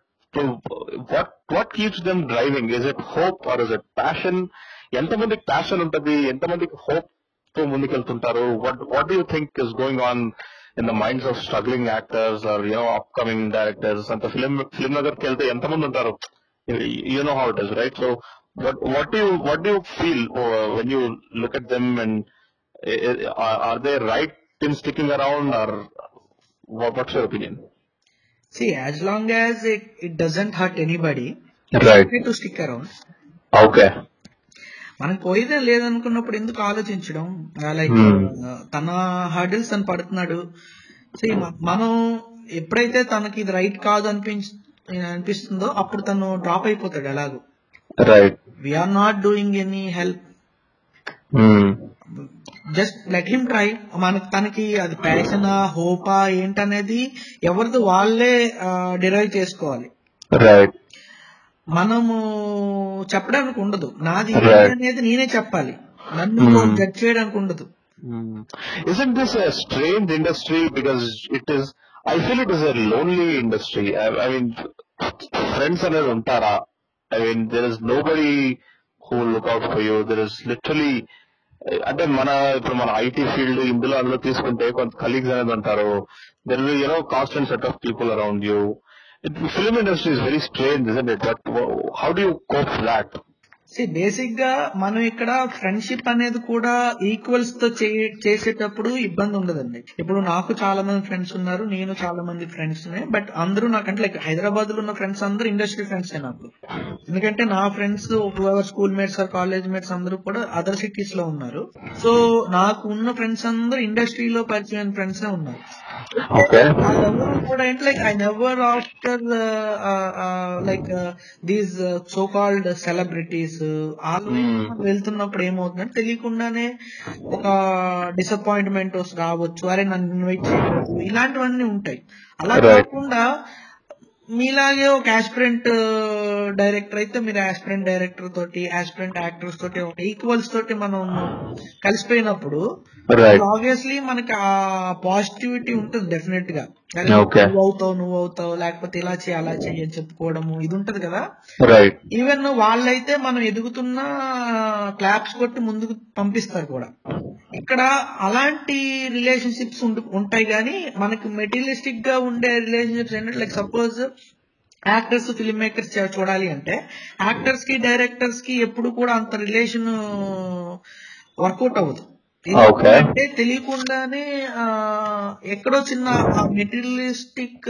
what what keeps them driving is it hope or is it passion ఎంతమందికి ప్యాషన్ ఉంటుంది ఎంతమందికి హోప్ తో ముందుకెళ్తుంటారు what what do you think is going on in the minds of struggling actors or you know upcoming directors అంత film film నగర్కి వెళ్తే ఎంతమంది ఉంటారు you know how it is, right? So, what what do you what do you feel uh, when you look at them, and uh, are, are they right in sticking around, or what, what's your opinion? See, as long as it, it doesn't hurt anybody, Right. okay to stick around. Okay. మనకు పోయిదే లేదనుకున్నప్పుడు ఎందుకు ఆలోచించడం like Hmm. తన hurdles తను పడుతున్నాడు See, మ- మనం ఎప్పుడైతే తనకి ఇది రైట్ కాదు అనిపించ అనిపిస్తుందో అప్పుడు తను డ్రాప్ అయిపోతాడు ఎలాగో Right. We're not doing any help Hmm. Just let him try మనకి తనకి అది ప్యాషన్ హోపా ఏంటనేది ఎవరిది వాళ్ళే డిరైవ్ చేసుకోవాలి Right. మనము చెప్పడానికి ఉండదు నాది Right. ఏంటి అనేది నేనే చెప్పాలి నన్ను Hmm. జడ్జ్ చేయడానికి ఉండదు Hmm. Isn't this a strange industry because it is? I feel it is a lonely industry. I, I mean, friends అనేది ఉంటారా? I mean, there is nobody who will look out for you. There is literally అంటే మన ఇప్పుడు మన IT field ఇందులో అందులో తీసుకుంటే కొంత కలీగ్స్ అనేది ఉంటారు there will you know constant set of people around you film industry is very strange isn't it but how do you cope that see basic గా మనం ఇక్కడ ఫ్రెండ్షిప్ అనేది కూడా ఈక్వల్స్ తో చే- చేసేటప్పుడు ఇబ్బంది ఉండదండి ఇప్పుడు నాకు చాలా మంది ఫ్రెండ్స్ ఉన్నారు నేను చాలా మంది ఫ్రెండ్స్ బట్ అందరూ నాకంటే లైక్ హైదరాబాద్ లో ఉన్న ఫ్రెండ్స్ అందరూ ఇండస్ట్రీ ఫ్రెండ్స్ నాకు ఎందుకంటే నా friends ever school mates or college mates అందరూ కూడా అదర్ సిటీస్ లో ఉన్నారు సో నాకు ఉన్న ఫ్రెండ్స్ అందరూ ఇండస్ట్రీలో పరిచయం ఫ్రెండ్స్ ఉన్నారు ఓకే వాళ్ళెవరూ కూడా ఏంటి like I never after like these so called celebrities వాళ్ళు Hmm. వెళ్తున్నప్పుడు ఏమవుతుందంటే తెలియకుండానే ఒక డిసప్పాయింట్మెంట్ రావచ్చు అరే నన్ను ఇన్వైట్ చేయలేదు ఇలాంటివన్నీ ఉంటాయి అలా Right. కాకుండా మీలాగే ఒక ఆస్పిరెంట్ డైరెక్టర్ అయితే మీరు ఆస్పిరెంట్ డైరెక్టర్ తోటి ఆస్పిరెంట్ యాక్టర్స్ తోటి ఒక ఈక్వల్స్ తోటి మనం కలిసిపోయినప్పుడు రైట్ ఆబ్వియస్లీ మనకి ఆ పాజిటివిటీ ఉంటుంది డెఫినెట్ గా అరే, Okay. నువ్వు అవుతావు నువ్వు అవుతావు లేకపోతే ఇలా చేయి అలా చెయ్యి అని చెప్పుకోవడము ఇది ఉంటది కదా రైట్ ఈవెన్ వాళ్ళైతే మనం ఎదుగుతున్న క్లాప్స్ కొట్టి ముందుకు పంపిస్తారు కూడా ఇక్కడ అలాంటి రిలేషన్షిప్స్ ఉంటాయి కానీ మనకి మెటీరియలిస్టిక్ గా ఉండే రిలేషన్షిప్స్ ఏంటంటే like suppose actors filmmakers చూడాలి అంటే యాక్టర్స్ కి డైరెక్టర్స్ కి ఎప్పుడు కూడా అంత రిలేషన్ వర్కౌట్ అవ్వదు Okay. అంటే తెలియకుండానే ఆ, ఎక్కడో చిన్న మెటీరియలిస్టిక్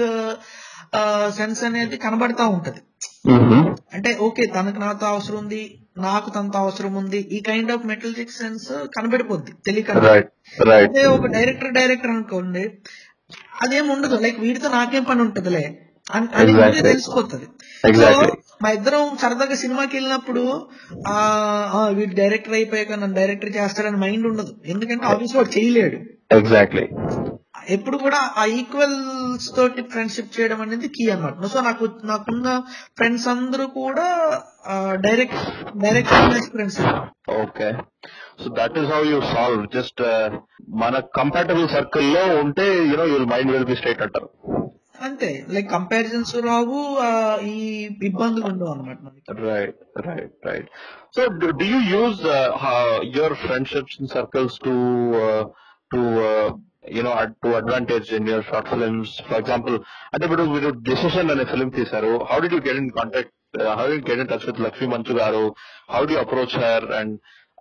సెన్స్ అనేది కనబడతా ఉంటది అంటే ఓకే తనకు నాతో అవసరం ఉంది నాకు తనతో అవసరం ఉంది ఈ కైండ్ ఆఫ్ మెటీరియలిస్టిక్ సెన్స్ కనబడిపోద్ది తెలియక రైట్ రైట్ అదే ఒక డైరెక్టర్ డైరెక్టర్ అనుకోండి అదేం ఉండదు లైక్ వీడితో నాకేం పని ఉంటదిలే అని అని ముందే Exactly. తెలిసిపోతుంది Exactly. So, మా ఇద్దరం సరదాగా సినిమాకి వెళ్ళినప్పుడు ఆ ఆ, వీడు డైరెక్టర్ అయిపోయాక నన్ను డైరెక్టర్ చేస్తాడని మైండ్ ఉండదు ఎందుకంటే ఆబ్వియస్ వాడు చేయలేడు ఎగ్జాక్ట్లీ ఎప్పుడు కూడా ఆ ఈక్వల్స్ తోటి ఫ్రెండ్షిప్ చేయడం అనేది కీ అన్నమాట సో నాకు నాకున్న ఫ్రెండ్స్ అందరూ కూడా direct direct friends okay so that is how you solve just మన కంపాటబుల్ సర్కిల్ లో ఉంటే you know your mind will be straight అంటారు అంతే లైక్ కంపారిజన్స్ రావు ఆ, ఈ ఇబ్బందులు ఉండవు అనమాట మనకి Right, right, right. So, do, do you use uh, uh, your friendships and circles to uh, to uh, you know ad- to advantage in your short films? For example, అంటే ఇప్పుడు మీరు decision అనే ఫిల్మ్ తీశారు how D you get in contact how'd get in touch with Lakshmi Manchu garu how'd approach her and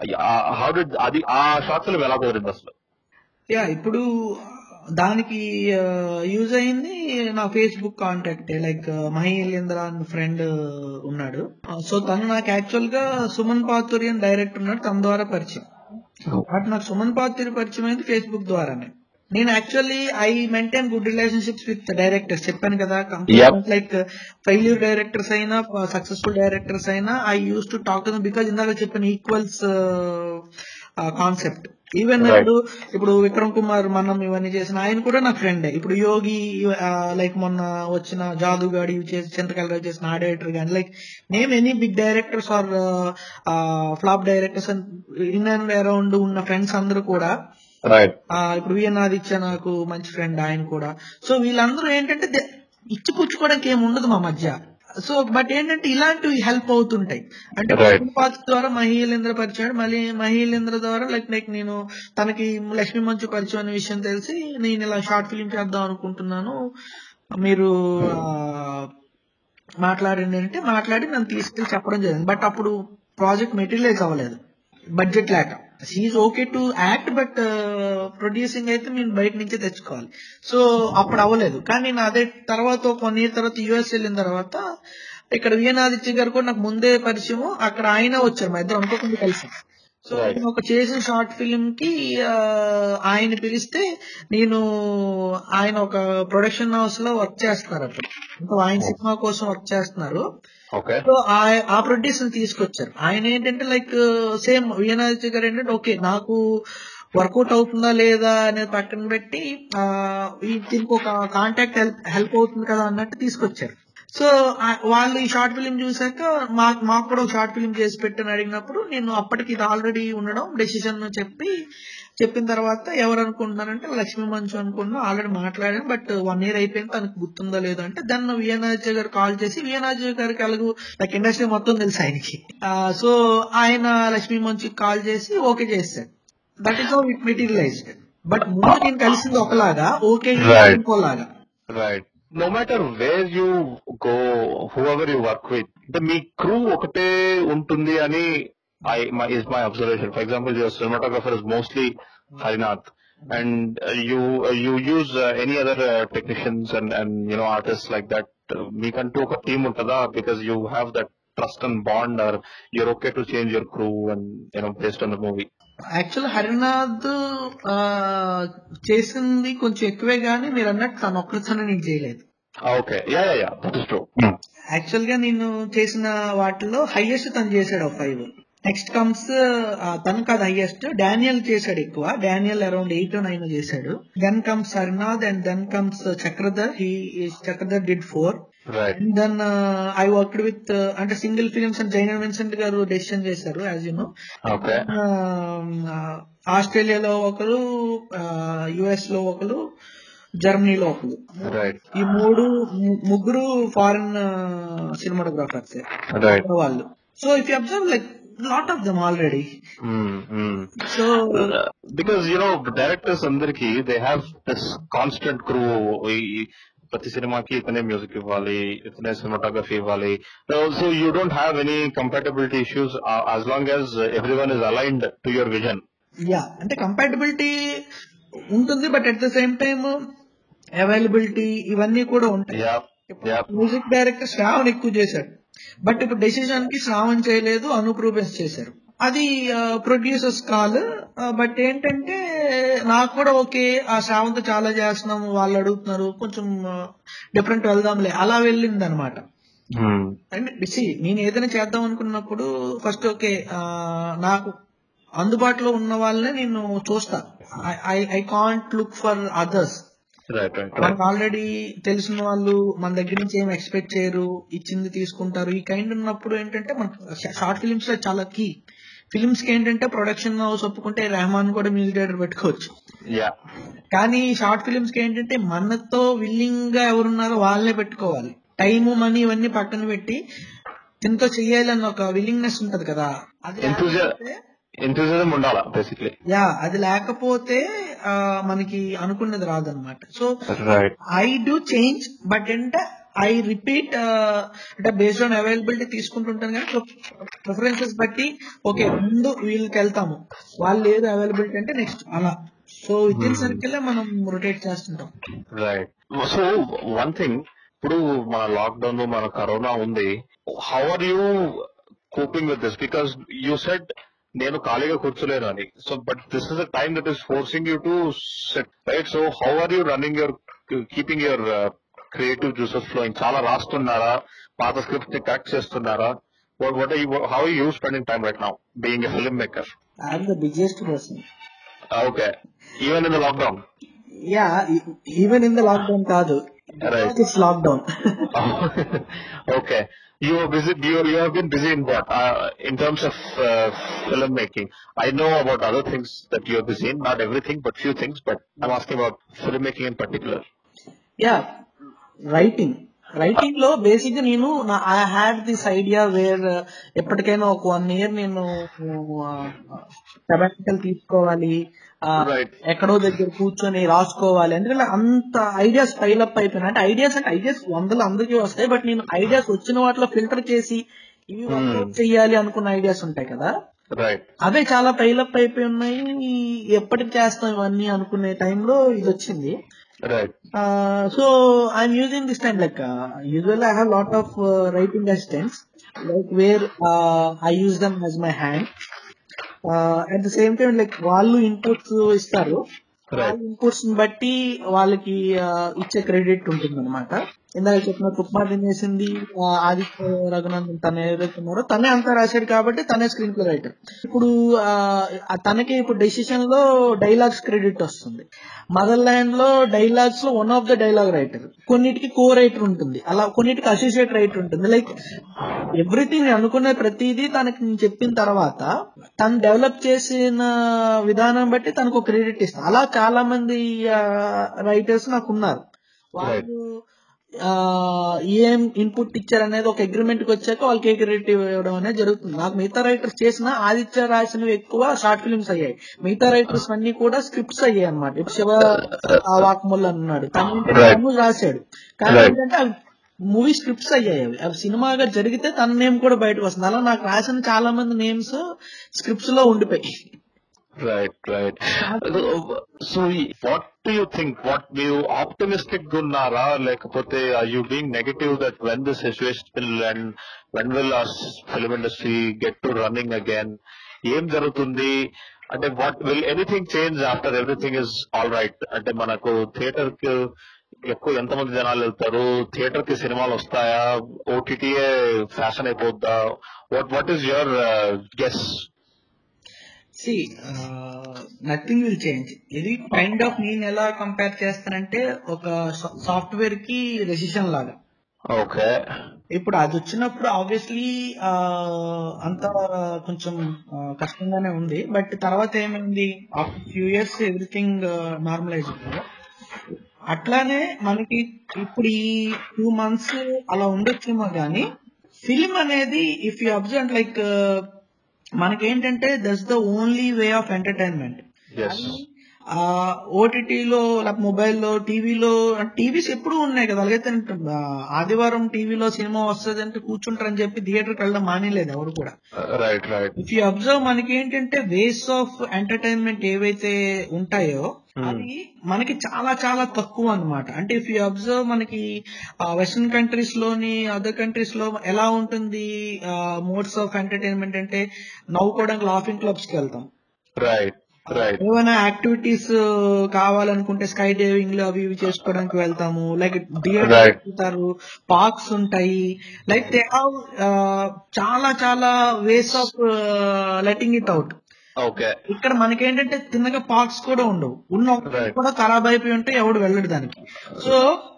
how'd అది ఆ short film ఎలా కుదిరింది అసలు యా ఇప్పుడు దానికి యూజ్ అయింది నా ఫేస్బుక్ కాంటాక్ట్ లైక్ మహేంద్ర అని ఫ్రెండ్ ఉన్నాడు సో తను నాకు యాక్చువల్ గా సుమన్ పాతూరి అని డైరెక్టర్ ఉన్నాడు తన ద్వారా పరిచయం బట్ నాకు సుమన్ పాతూరి పరిచయం అయింది ఫేస్బుక్ ద్వారానే నేను actually I maintain good relationships with directors చెప్పాను కదా Yep. లైక్ ఫెయిల్యూర్ డైరెక్టర్స్ అయినా సక్సెస్ఫుల్ డైరెక్టర్స్ అయినా I use to talk to because ఇందాక చెప్పిన ఈక్వల్స్ కాన్సెప్ట్ ఈవెన్ Right. ఇప్పుడు ఇప్పుడు విక్రమ్ కుమార్ మనం ఇవన్నీ చేసిన ఆయన కూడా నా ఫ్రెండే ఇప్పుడు యోగి లైక్ మొన్న వచ్చిన జాదుగాడి చేసి చింతకాయలు రావు చేసిన ఆ డైరెక్టర్ కానీ like name any big directors or flop directors in and around ఉన్న ఫ్రెండ్స్ అందరూ కూడా రైట్ ఆ, ఇప్పుడు విఎన్ ఆదిత్య నాకు మంచి ఫ్రెండ్ ఆయన కూడా సో వీళ్ళందరూ ఏంటంటే దే- ఇచ్చి పుచ్చుకోవడానికి ఏమి ఉండదు మా మధ్య సో బట్ ఏంటంటే ఇలాంటివి హెల్ప్ అవుతుంటాయి అంటే Right. పాత్ ద్వారా మహీలేంద్ర పరిచయం మళ్ళీ మహీలేంద్ర ద్వారా లైక్ లైక్ నేను తనకి లక్ష్మీ మంచు పరిచయం అనే విషయం తెలిసి నేను ఇలా షార్ట్ ఫిలిం చేద్దాం అనుకుంటున్నాను మీరు ఆ, మాట్లాడండి అంటే మాట్లాడి నన్ను తీసుకెళ్ళి చెప్పడం జరిగింది బట్ అప్పుడు ప్రాజెక్ట్ మెటీరియలైజ్ అవ్వలేదు బడ్జెట్ లేక she okay to act but producing అయితే మేము బయట నుంచే తెచ్చుకోవాలి సో అప్పుడు అవ్వలేదు కానీ నేను అదే తర్వాత ఒక వన్ ఇయర్ తర్వాత యుఎస్ వెళ్ళిన తర్వాత ఇక్కడ విఎన్ ఆదిత్య గారు కూడా నాకు ముందే పరిచయం అక్కడ ఆయన వచ్చారు మా ఇద్దరు అనుకోకుండా కలిసి సో Right. నేను ఒక చేసిన షార్ట్ ఫిలిం కి ఆ, ఆయన పిలిస్తే నేను ఆయన ఒక ప్రొడక్షన్ హౌస్ లో వర్క్ చేస్తున్నారు అప్పుడు ఇంకా ఆయన సినిమా కోసం వర్క్ చేస్తున్నారు ఓకే సో ఆ- ఆ ప్రొడ్యూసర్ తీసుకొచ్చారు ఆయన ఏంటంటే లైక్ సేమ్ విఎన్ఆదిత్య గారు ఏంటంటే ఓకే నాకు వర్కౌట్ అవుతుందా లేదా అనేది పక్కన పెట్టి ఆ, ఈ దీనికి ఒక కాంటాక్ట్ హెల్ప్ హెల్ప్ అవుతుంది కదా అన్నట్టు తీసుకొచ్చారు సో ఆ- వాళ్ళు ఈ షార్ట్ ఫిలిం చూసాక మాకు మాకు కూడా ఒక షార్ట్ ఫిలిం చేసి పెట్టని అడిగినప్పుడు నేను అప్పటికి ఇది ఆల్రెడీ ఉండడం డెసిషన్ చెప్పి చెప్పిన తర్వాత ఎవరు అనుకుంటున్నారంటే లక్ష్మీ మంచు అనుకున్నా ఆల్రెడీ మాట్లాడాను బట్ వన్ ఇయర్ అయిపోయింది తనకు గుర్తుందో లేదో అంటే దాన్ని విఎన్ఆర్జే గారు కాల్ చేసి విఎన్ఆర్జే గారికి అలాగూ లైక్ ఇండస్ట్రీ మొత్తం తెలుసు ఆయనకి సో ఆయన లక్ష్మీ మంచుకి కాల్ చేసి ఓకే చేశాడు that is how it materialised but ముందు నేను కలిసింది ఒకలాగా ఓకే Right. ఇంకోలాగా right no matter where you go whoever you work with అంటే మీ క్రూ ఒకటే ఉంటుంది అని I my is my observation for example your cinematographer is mostly Harinath and you you use any other technicians and and you know artist like that మీకంటూ ఒక team ఉంటుందా because you have that trust and bond or you're okay to change your crew and you know based on the movie actual Harinath ఆ, చేసింది కొంచెం ఎక్కువే గానీ మీరు అన్నట్టు తను ఒక్కరితోనే నేను చేయలేదు okay yeah yeah that is true actual గా నేను చేసిన వాటిలో హైయెస్ట్ తను చేశాడు ఒక ఫైవ్ నెక్స్ట్ కమ్స్ తను కాదు హైయెస్ట్ డానియల్ చేశాడు ఎక్కువ డానియల్ అరౌండ్ ఎయిట్ నైన్ చేశాడు then comes Harinath and then comes Chakradhar he Chakradhar did four right and then I worked with అంటే సింగిల్ ఫిలిమ్స్ అండ్ జైనర్ విన్సెంట్ గారు డెసిషన్ చేశారు యాజ్ యూ నో ఓకే ఆస్ట్రేలియాలో ఒకరు యుఎస్ లో ఒకరు జర్మనీలో ఒకరు రైట్ ఈ మూడు ము- ముగ్గురు ఫారిన్ సినిమాటోగ్రాఫర్స్ రైట్ వాళ్ళు so if you observe like lot of them already so because you know directors అందరికి they have this constant crew ప్రతి సినిమాకి ఇతనే మ్యూజిక్ ఇవ్వాలి ఇతనే సినిమాటోగ్రఫీ ఇవ్వాలి so you don't have any compatibility issues as long as everyone is aligned to your vision yeah అంటే compatibility ఉంటుంది but at the same time availability ఇవన్నీ కూడా ఉంటాయి yeah yeah music director Shravan ఎక్కువ చేశాడు బట్ ఇప్పుడు decision కి శ్రావణ్ చేయలేదు అనూప్ రూబెన్స్ చేశారు అది ప్రొడ్యూసర్స్ కాల్ బట్ ఏంటంటే నాకు కూడా ఓకే ఆ శ్రావణ్ తో చాలా చేస్తున్నాం వాళ్ళు అడుగుతున్నారు కొంచెం డిఫరెంట్ వెళ్దాంలే అలా వెళ్ళింది అనమాట అండ్ సి నేను ఏదైనా చేద్దాం అనుకున్నప్పుడు ఫస్ట్ ఓకే నాకు అందుబాటులో ఉన్న వాళ్ళనే నేను చూస్తా I I can't look for others right right right మనకు ఆల్రెడీ తెలిసిన వాళ్ళు మన దగ్గర నుంచి ఏం ఎక్స్పెక్ట్ చేయరు ఇచ్చింది తీసుకుంటారు ఈ కైండ్ ఉన్నప్పుడు ఏంటంటే మన షార్ట్ ఫిలిమ్స్ లో చాలా కీ ఫిలిమ్స్ కి ఏంటంటే ప్రొడక్షన్ హౌస్ ఒప్పుకుంటే రెహమాన్ కూడా మ్యూజిక్ డైరెక్టర్ పెట్టుకోవచ్చు యా కానీ షార్ట్ ఫిలిమ్స్ కి ఏంటంటే మనతో విల్లింగ్ గా ఎవరున్నారో వాళ్ళనే పెట్టుకోవాలి టైం మనీ ఇవన్నీ పక్కన పెట్టి దీంతో చెయ్యాలని ఒక విల్లింగ్నెస్ ఉంటది కదా అది Enthusiasm. లేకపోతే- ఎంతూజిజం ఉండాలా బేసిక్లీ యా అది లేకపోతే ఆ, మనకి అనుకున్నది రాదనమాట so right I do change but అంటే ఐ రిపీట్ అంటే బేస్డ్ ఆన్ అవైలబిలిటీ తీసుకుంటుంటాను కానీ ప్రిఫరెన్సెస్ బట్టి ఓకే ముందు వీళ్ళకి వెళ్తాము వాళ్ళు లేదు అవైలబిలిటీ అంటే నెక్స్ట్ అలా సో విత్ ఇన్ సర్కిల్ మనం రొటేట్ చేస్తుంటాం రైట్ సో వన్ థింగ్ ఇప్పుడు మన లాక్డౌన్ లో మన కరోనా ఉంది how are you coping with this because you set నేను ఖాళీగా కూర్చోలేను అని so but this is a time that is forcing you to set right so how are you running your keeping your creative juices flowing చాలా రాస్తున్నారా పాత script ని correct చేస్తున్నారా what how you spending time right now being a film maker I'm the biggest person okay even in the lockdown yeah even in the lockdown కాదు Right. It's lockdown okay. You are busy. You you have been busy in what? Uh, in terms of uh, filmmaking, I know about other things that you are busy in. Not everything, but few things. But I'm asking about filmmaking in particular. Yeah writing writing లో basic గా నేను I had this idea where ఎప్పటికైనా ఒక one year నేను sabbatical తీసుకోవాలి ఆ, Right. ఎక్కడో దగ్గర కూర్చొని రాసుకోవాలి ఎందుకంటే అంత ఐడియాస్ పైలప్ అయిపోయినాయి అంటే ఐడియాస్ అంటే ఐడియాస్ వందలు అందరికీ వస్తాయి బట్ నేను ఐడియాస్ వచ్చిన వాటిలో ఫిల్టర్ చేసి ఇవి వర్కౌట్ చెయ్యాలి అనుకున్న ఐడియాస్ ఉంటాయి కదా Right. అవే చాలా పైలప్ అయిపోయి ఉన్నాయి ఎప్పటికి చేస్తాం ఇవన్నీ అనుకునే టైంలో ఇది వచ్చింది Right. Uh, so I'm using this time like uh, usually I have lot of uh, writing assistants like where uh, I use them as my hand. Uh, at the same time like వాళ్ళు inputs ఇస్తారు వాళ్ళ inputs బట్టి వాళ్ళకి uh, ఇచ్చే credit ఉంటుంది అనమాట ఇందాక చెప్పిన తుప్మా తినేసింది uh, ఆదిత్య రఘునందన్ తను ఏదైతే ఉన్నారో తనే అంతా రాశాడు కాబట్టి తనే స్క్రీన్ ప్లే రైటర్ ఇప్పుడు uh, తనకి ఇప్పుడు డెసిషన్ లో డైలాగ్స్ క్రెడిట్ వస్తుంది మదర్ ల్యాండ్ లో డైలాగ్స్ లో one of the dialogue writer కొన్నిటికి కో రైటర్ ఉంటుంది అలా కొన్నిటికి అసోసియేట్ రైటర్ ఉంటుంది లైక్ ఎవ్రీథింగ్ అనుకునే ప్రతిదీ తనకి నేను చెప్పిన తర్వాత తను డెవలప్ చేసిన విధానం బట్టి తనకు ఒక క్రెడిట్ ఇస్తాను అలా చాలా మంది రైటర్స్ నాకు ఉన్నారు వాళ్ళు ఆ, ఏం ఇన్పుట్ ఇచ్చారు అనేది ఒక అగ్రిమెంట్ కి వచ్చాక వాళ్ళకి ఏ క్రెడిట్ ఇవ్వడం అనేది జరుగుతుంది నాకు మిగతా రైటర్స్ చేసిన ఆదిత్య రాసినవి ఎక్కువ షార్ట్ ఫిల్మ్స్ అయ్యాయి మిగతా రైటర్స్ అన్ని కూడా స్క్రిప్ట్స్ అయ్యాయి అనమాట ఇప్పుడు శివ ఆ, వాక్మూల్ అన్నాడు తను ఏంటంటే Right. తను రాశాడు కానీ Right. ఏంటంటే అవి మూవీ స్క్రిప్ట్స్ అయ్యాయి అవి అవి సినిమాగా జరిగితే తన నేమ్ కూడా బయటకు వస్తుంది అలా నాకు రాసిన చాలా మంది నేమ్స్ స్క్రిప్ట్స్ లో ఉండిపోయి Right, right. So, what do you think? What do you optimistic gunnara? లేకపోతే are you being negative that when the situation will end, when will our film industry get to running again? ఏం జరుగుతుంది అంటే what will anything change after everything is all right అంటే మనకు theatre కి ఎక్కువ ఎంతమంది జనాలు వెళ్తారు థియేటర్ కి సినిమాలు వస్తాయా ఓటీటీఏ ఫ్యాషన్ అయిపోద్దా what what is your guess see nothing will change ఇది కైండ్ ఆఫ్ నేను ఎలా కంపేర్ చేస్తానంటే ఒక సాఫ్ట్వేర్ కి రెసిషన్ లాగా ఓకే ఇప్పుడు అది వచ్చినప్పుడు ఆబ్వియస్లీ అంత కొంచెం ఆ, కష్టంగానే ఉంది బట్ తర్వాత ఏమైంది after few years everything normalise అట్లానే మనకి ఇప్పుడు ఈ టూ మంత్స్ అలా ఉండొచ్చేమో కానీ ఫిల్మ్ అనేది ఇఫ్ యూ అబ్జర్వ్ లైక్ మనకేంటంటే that's the only way of entertainment ఎస్ ఓటీటీలో లేకపోతే మొబైల్లో టీవీలో టీవీస్ ఎప్పుడు ఉన్నాయి కదా అలాగైతే ఆ, ఆదివారం టీవీలో సినిమా వస్తుంది అంటే కూర్చుంటారని చెప్పి థియేటర్కి వెళ్ళడం మానేలేదు ఎవరు కూడా right right if you observe మనకి ఏంటంటే వేస్ ఆఫ్ ఎంటర్టైన్మెంట్ ఏవైతే ఉంటాయో Hmm. అవి మనకి చాలా చాలా తక్కువ అన్నమాట అంటే ఇఫ్ యూ అబ్జర్వ్ మనకి వెస్టర్న్ కంట్రీస్ లోని అదర్ కంట్రీస్ లో ఎలా ఉంటుంది మోడ్స్ ఆఫ్ ఎంటర్టైన్మెంట్ అంటే నవ్వుకోవడానికి లాఫింగ్ క్లబ్స్ కి వెళ్తాం రైట్ రైట్ ఏమైనా యాక్టివిటీస్ కావాలనుకుంటే స్కై డైవింగ్ లో అవి ఇవి చేసుకోవడానికి వెళ్తాము లైక్ థియేటర్ Right. వెళ్తారు పార్క్స్ ఉంటాయి లైక్ దే హావ్ చాలా చాలా ways of letting it out okay ఇక్కడ మనకేంటంటే తిన్నగా పార్క్స్ కూడా ఉండవు ఉన్న ఒక్కటి Right. కూడా ఖరాబ్ అయిపోయి ఉంటే ఎవడు వెళ్ళడు దానికి సో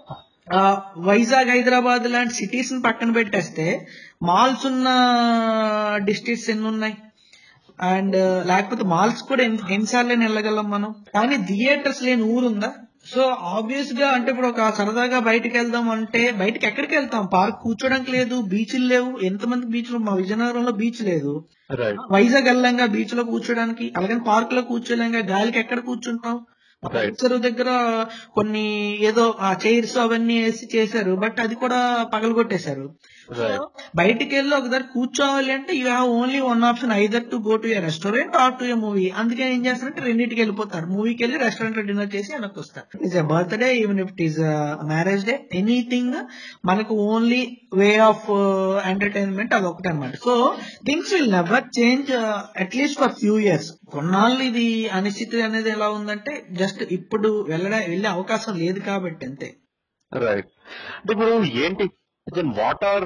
వైజాగ్ హైదరాబాద్ లాంటి సిటీస్ ని పక్కన పెట్టేస్తే మాల్స్ ఉన్న డిస్ట్రిక్ట్స్ ఎన్ని ఉన్నాయి అండ్ లేకపోతే మాల్స్ కూడా ఎన్ని- ఎన్నిసార్లు వెళ్ళగలం మనం కానీ థియేటర్స్ లేని ఊరుందా సో ఆబ్వియస్ గా అంటే ఇప్పుడు ఒక సరదాగా బయటకు వెళ్దాం అంటే బయటకి ఎక్కడికి వెళ్తాం పార్క్ కూర్చోడానికి లేదు బీచ్లు లేవు ఎంతమంది బీచ్లు మా విజయనగరంలో బీచ్ లేదు రైట్ వైజాగ్ వెళ్ళంగా బీచ్ లో కూర్చోడానికి అలాగే పార్క్ లో కూర్చోలేంగా గాలికి ఎక్కడ కూర్చుంటాం రైట్ చెరువు దగ్గర కొన్ని ఏదో ఆ చైర్స్ అవన్నీ వేసి చేశారు బట్ అది కూడా పగలగొట్టేశారు రైట్ బయటికి వెళ్ళి ఒకసారి కూర్చోవాలి అంటే you have only one option either to go to a restaurant or to a movie అందుకే ఏం చేస్తారంటే రెండింటికి వెళ్ళిపోతారు మూవీకి వెళ్ళి రెస్టారెంట్ లో డిన్నర్ చేసి వెనక్కి వస్తారు it's a birthday even if it is marriage day anything మనకు ఓన్లీ వే ఆఫ్ ఎంటర్టైన్మెంట్ అది ఒకటి అనమాట so things will never change at least for few years కొన్నాళ్ళు ఇది అనిశ్చితి అనేది ఎలా ఉందంటే జస్ట్ ఇప్పుడు వెళ్ళడం వెళ్ళే అవకాశం లేదు కాబట్టి అంతే రైట్ అంటే ఇప్పుడు ఏంటి what are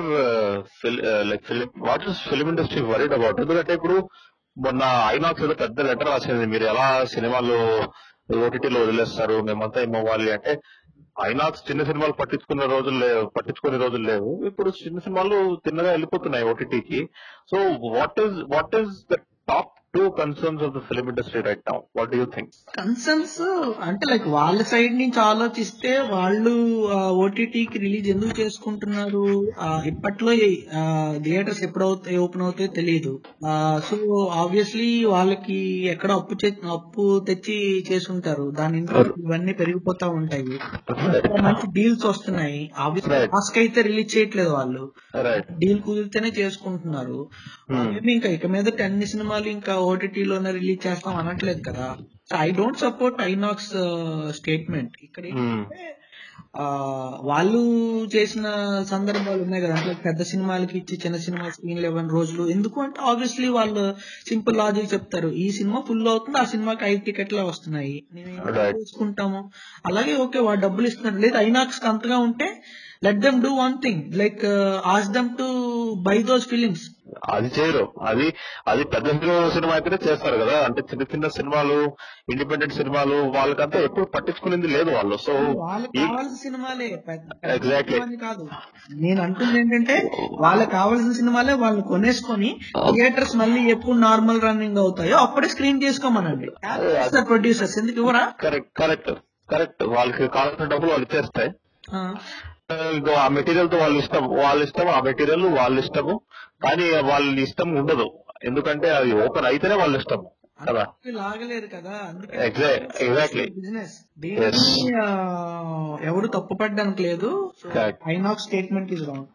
like film what is film industry worried about ఎందుకంటే ఇప్పుడు మొన్న ఐనాక్స్ ఏదో పెద్ద లెటర్ రాసింది మీరు ఎలా సినిమాలు ఓటీటీలో వదిలేస్తారు మేమంతా ఏమవ్వాలి అంటే ఐనాక్స్ చిన్న సినిమాలు పట్టించుకున్న రోజులు లేవు పట్టించుకునే రోజులు లేవు ఇప్పుడు చిన్న సినిమాలు తిన్నగా వెళ్ళిపోతున్నాయి ఓటీటీకి so what is what is the top two concerns of the film industry right now what do you think concerns అంటే లైక్ వాళ్ళ సైడ్ నుంచి ఆలోచిస్తే వాళ్ళు ఓటీటీకి రిలీజ్ ఎందుకు చేసుకుంటున్నారు ఆ, ఇప్పట్లో థియేటర్స్ ఎప్పుడు అవుతాయి ఓపెన్ అవుతాయో తెలియదు సో ఆబ్వియస్లీ వాళ్ళకి ఎక్కడ అప్పు చే- అప్పు తెచ్చి చేసుంటారు దాని ఇంట్లో ఇవన్నీ పెరిగిపోతా ఉంటాయి ఇక్కడ మంచి డీల్స్ వస్తున్నాయి ఆబ్వియస్లీ Right. మాస్క్ అయితే రిలీజ్ చేయట్లేదు వాళ్ళు రైట్ డీల్ కుదిరితేనే చేసుకుంటున్నారు Hmm. మేబీ ఇంకా ఇక మీద అన్ని సినిమాలు ఇంకా ఓటీటీలోనే రిలీజ్ చేస్తాం అనట్లేదు కదా I don't support Inox statement ఇక్కడ ఏంటంటే ఆ, వాళ్ళు చేసిన సందర్భాలు ఉన్నాయి కదా అంటే పెద్ద సినిమాలకి ఇచ్చి చిన్న సినిమా స్క్రీన్ ఇవ్వని రోజులు ఎందుకు అంటే ఆబ్వియస్లీ వాళ్ళు సింపుల్ లాజిక్ చెప్తారు ఈ సినిమా ఫుల్ అవుతుంది ఆ సినిమాకి ఐదు టికెట్లే వస్తున్నాయి మేము ఏం Right. తీసుకుంటాము అలాగే ఓకే వాడు డబ్బులు ఇస్తున్నారు లేదు ఐనాక్స్ అంతగా ఉంటే let them do one thing like ask them to buy those films అది చేయరు అది అది పెద్ద హీరో సినిమా అయితేనే చేస్తారు కదా అంటే చిన్న చిన్న సినిమాలు ఇండిపెండెంట్ సినిమాలు వాళ్ళకంతా ఎప్పుడు పట్టించుకునేది లేదు వాళ్ళు సో వాళ్ళకి ఈ- కావాల్సిన సినిమాలే పెద్ద పెద్ద Exactly. సినిమాని కాదు నేను అంటుంది ఏంటంటే వాళ్ళకి కావాల్సిన సినిమాలే వాళ్ళు కొనేసుకొని థియేటర్స్ మళ్ళీ ఎప్పుడు నార్మల్ రన్నింగ్ అవుతాయో అప్పుడే స్క్రీన్ చేసుకోమనండి ప్రొడ్యూసర్స్ ఎందుకు ఇవ్వరా కరెక్ట్ కరెక్ట్ కరెక్ట్ వాళ్ళకి కావాల్సిన డబ్బులు వాళ్ళు ఇచ్చేస్తే ఆ, ఇదిగో ఆ మెటీరియల్ తో వాళ్ళు ఇష్టం వాళ్ళ ఇష్టం ఆ మెటీరియల్ వాళ్ళ ఇష్టము కానీ వాళ్ళ ఇష్టం ఉండదు ఎందుకంటే అది ఓపెన్ అయితేనే వాళ్ళ ఇష్టం కదా అందరికీ లాగలేరు కదా అందుకే Exact- exactly. బిజినెస్ దీన్ని ఆ, ఎవరు తప్పు పడ్డానికి లేదు Correct. Inox statement is wrong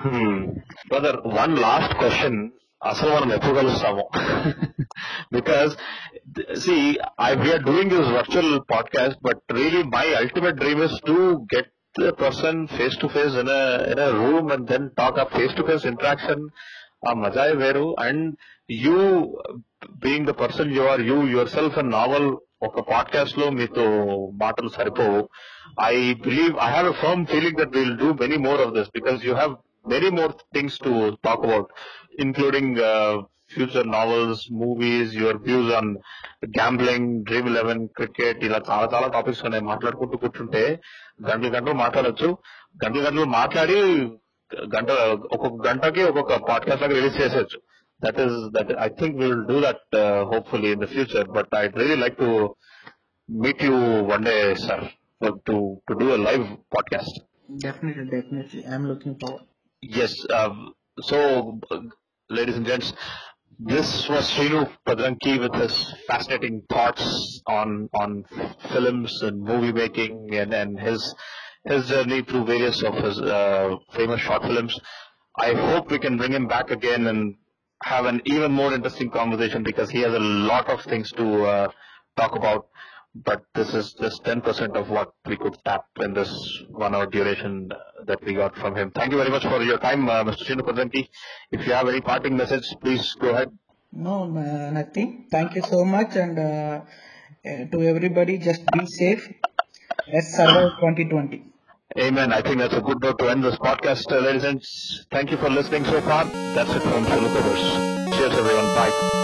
brother one last question అసలు మనం ఎప్పుడు కలుస్తాము because see I we're doing this virtual podcast but really my ultimate dream is to get the person face to face in in room and then talk a face to face interaction ఆ మజాయ్ వేరు and you being the person you are you yourself a novel ఒక podcast లో మీతో మాటలు సరిపోవు I believe I have a firm feeling that will do many more of this because you have many more things to talk about including future novels movies your views on gambling Dream Eleven cricket ఇలా చాలా చాలా topics ఉన్నాయి మాట్లాడుకుంటూ కూర్చుంటే గంటలు గంటలు మాట్లాడొచ్చు గంటలు గంటలు మాట్లాడి గంట ఒక్కొక్క గంటకి ఒక్కొక్క పాడ్కాస్ట్ లాగా రిలీజ్ చేసేయచ్చు that is that I think will do that hopefully in the future but I really like to meet you one day sir to to do a live podcast definitely definitely I'm looking forward Yes. Um, so, uh, ladies and gents, this was Srinu Padranki with his fascinating thoughts on on films and movie making and, and his his journey through various of his uh, famous short films. I hope we can bring him back again and have an even more interesting conversation because he has a lot of things to uh, talk about. But this is just 10% of what we could tap in this one hour duration uh, that we got from him. Thank you very much for your time, uh, Mr. Srinu Padranki. If you have any parting message, please go ahead. No, uh, nothing. Thank you so much, and uh, uh, to everybody, just be safe. Let's survive 2020. Amen. I think that's a good note to end this podcast, uh, ladies and gents. Thank you for listening so far. That's it from Solukaverse. Cheers, everyone. Bye.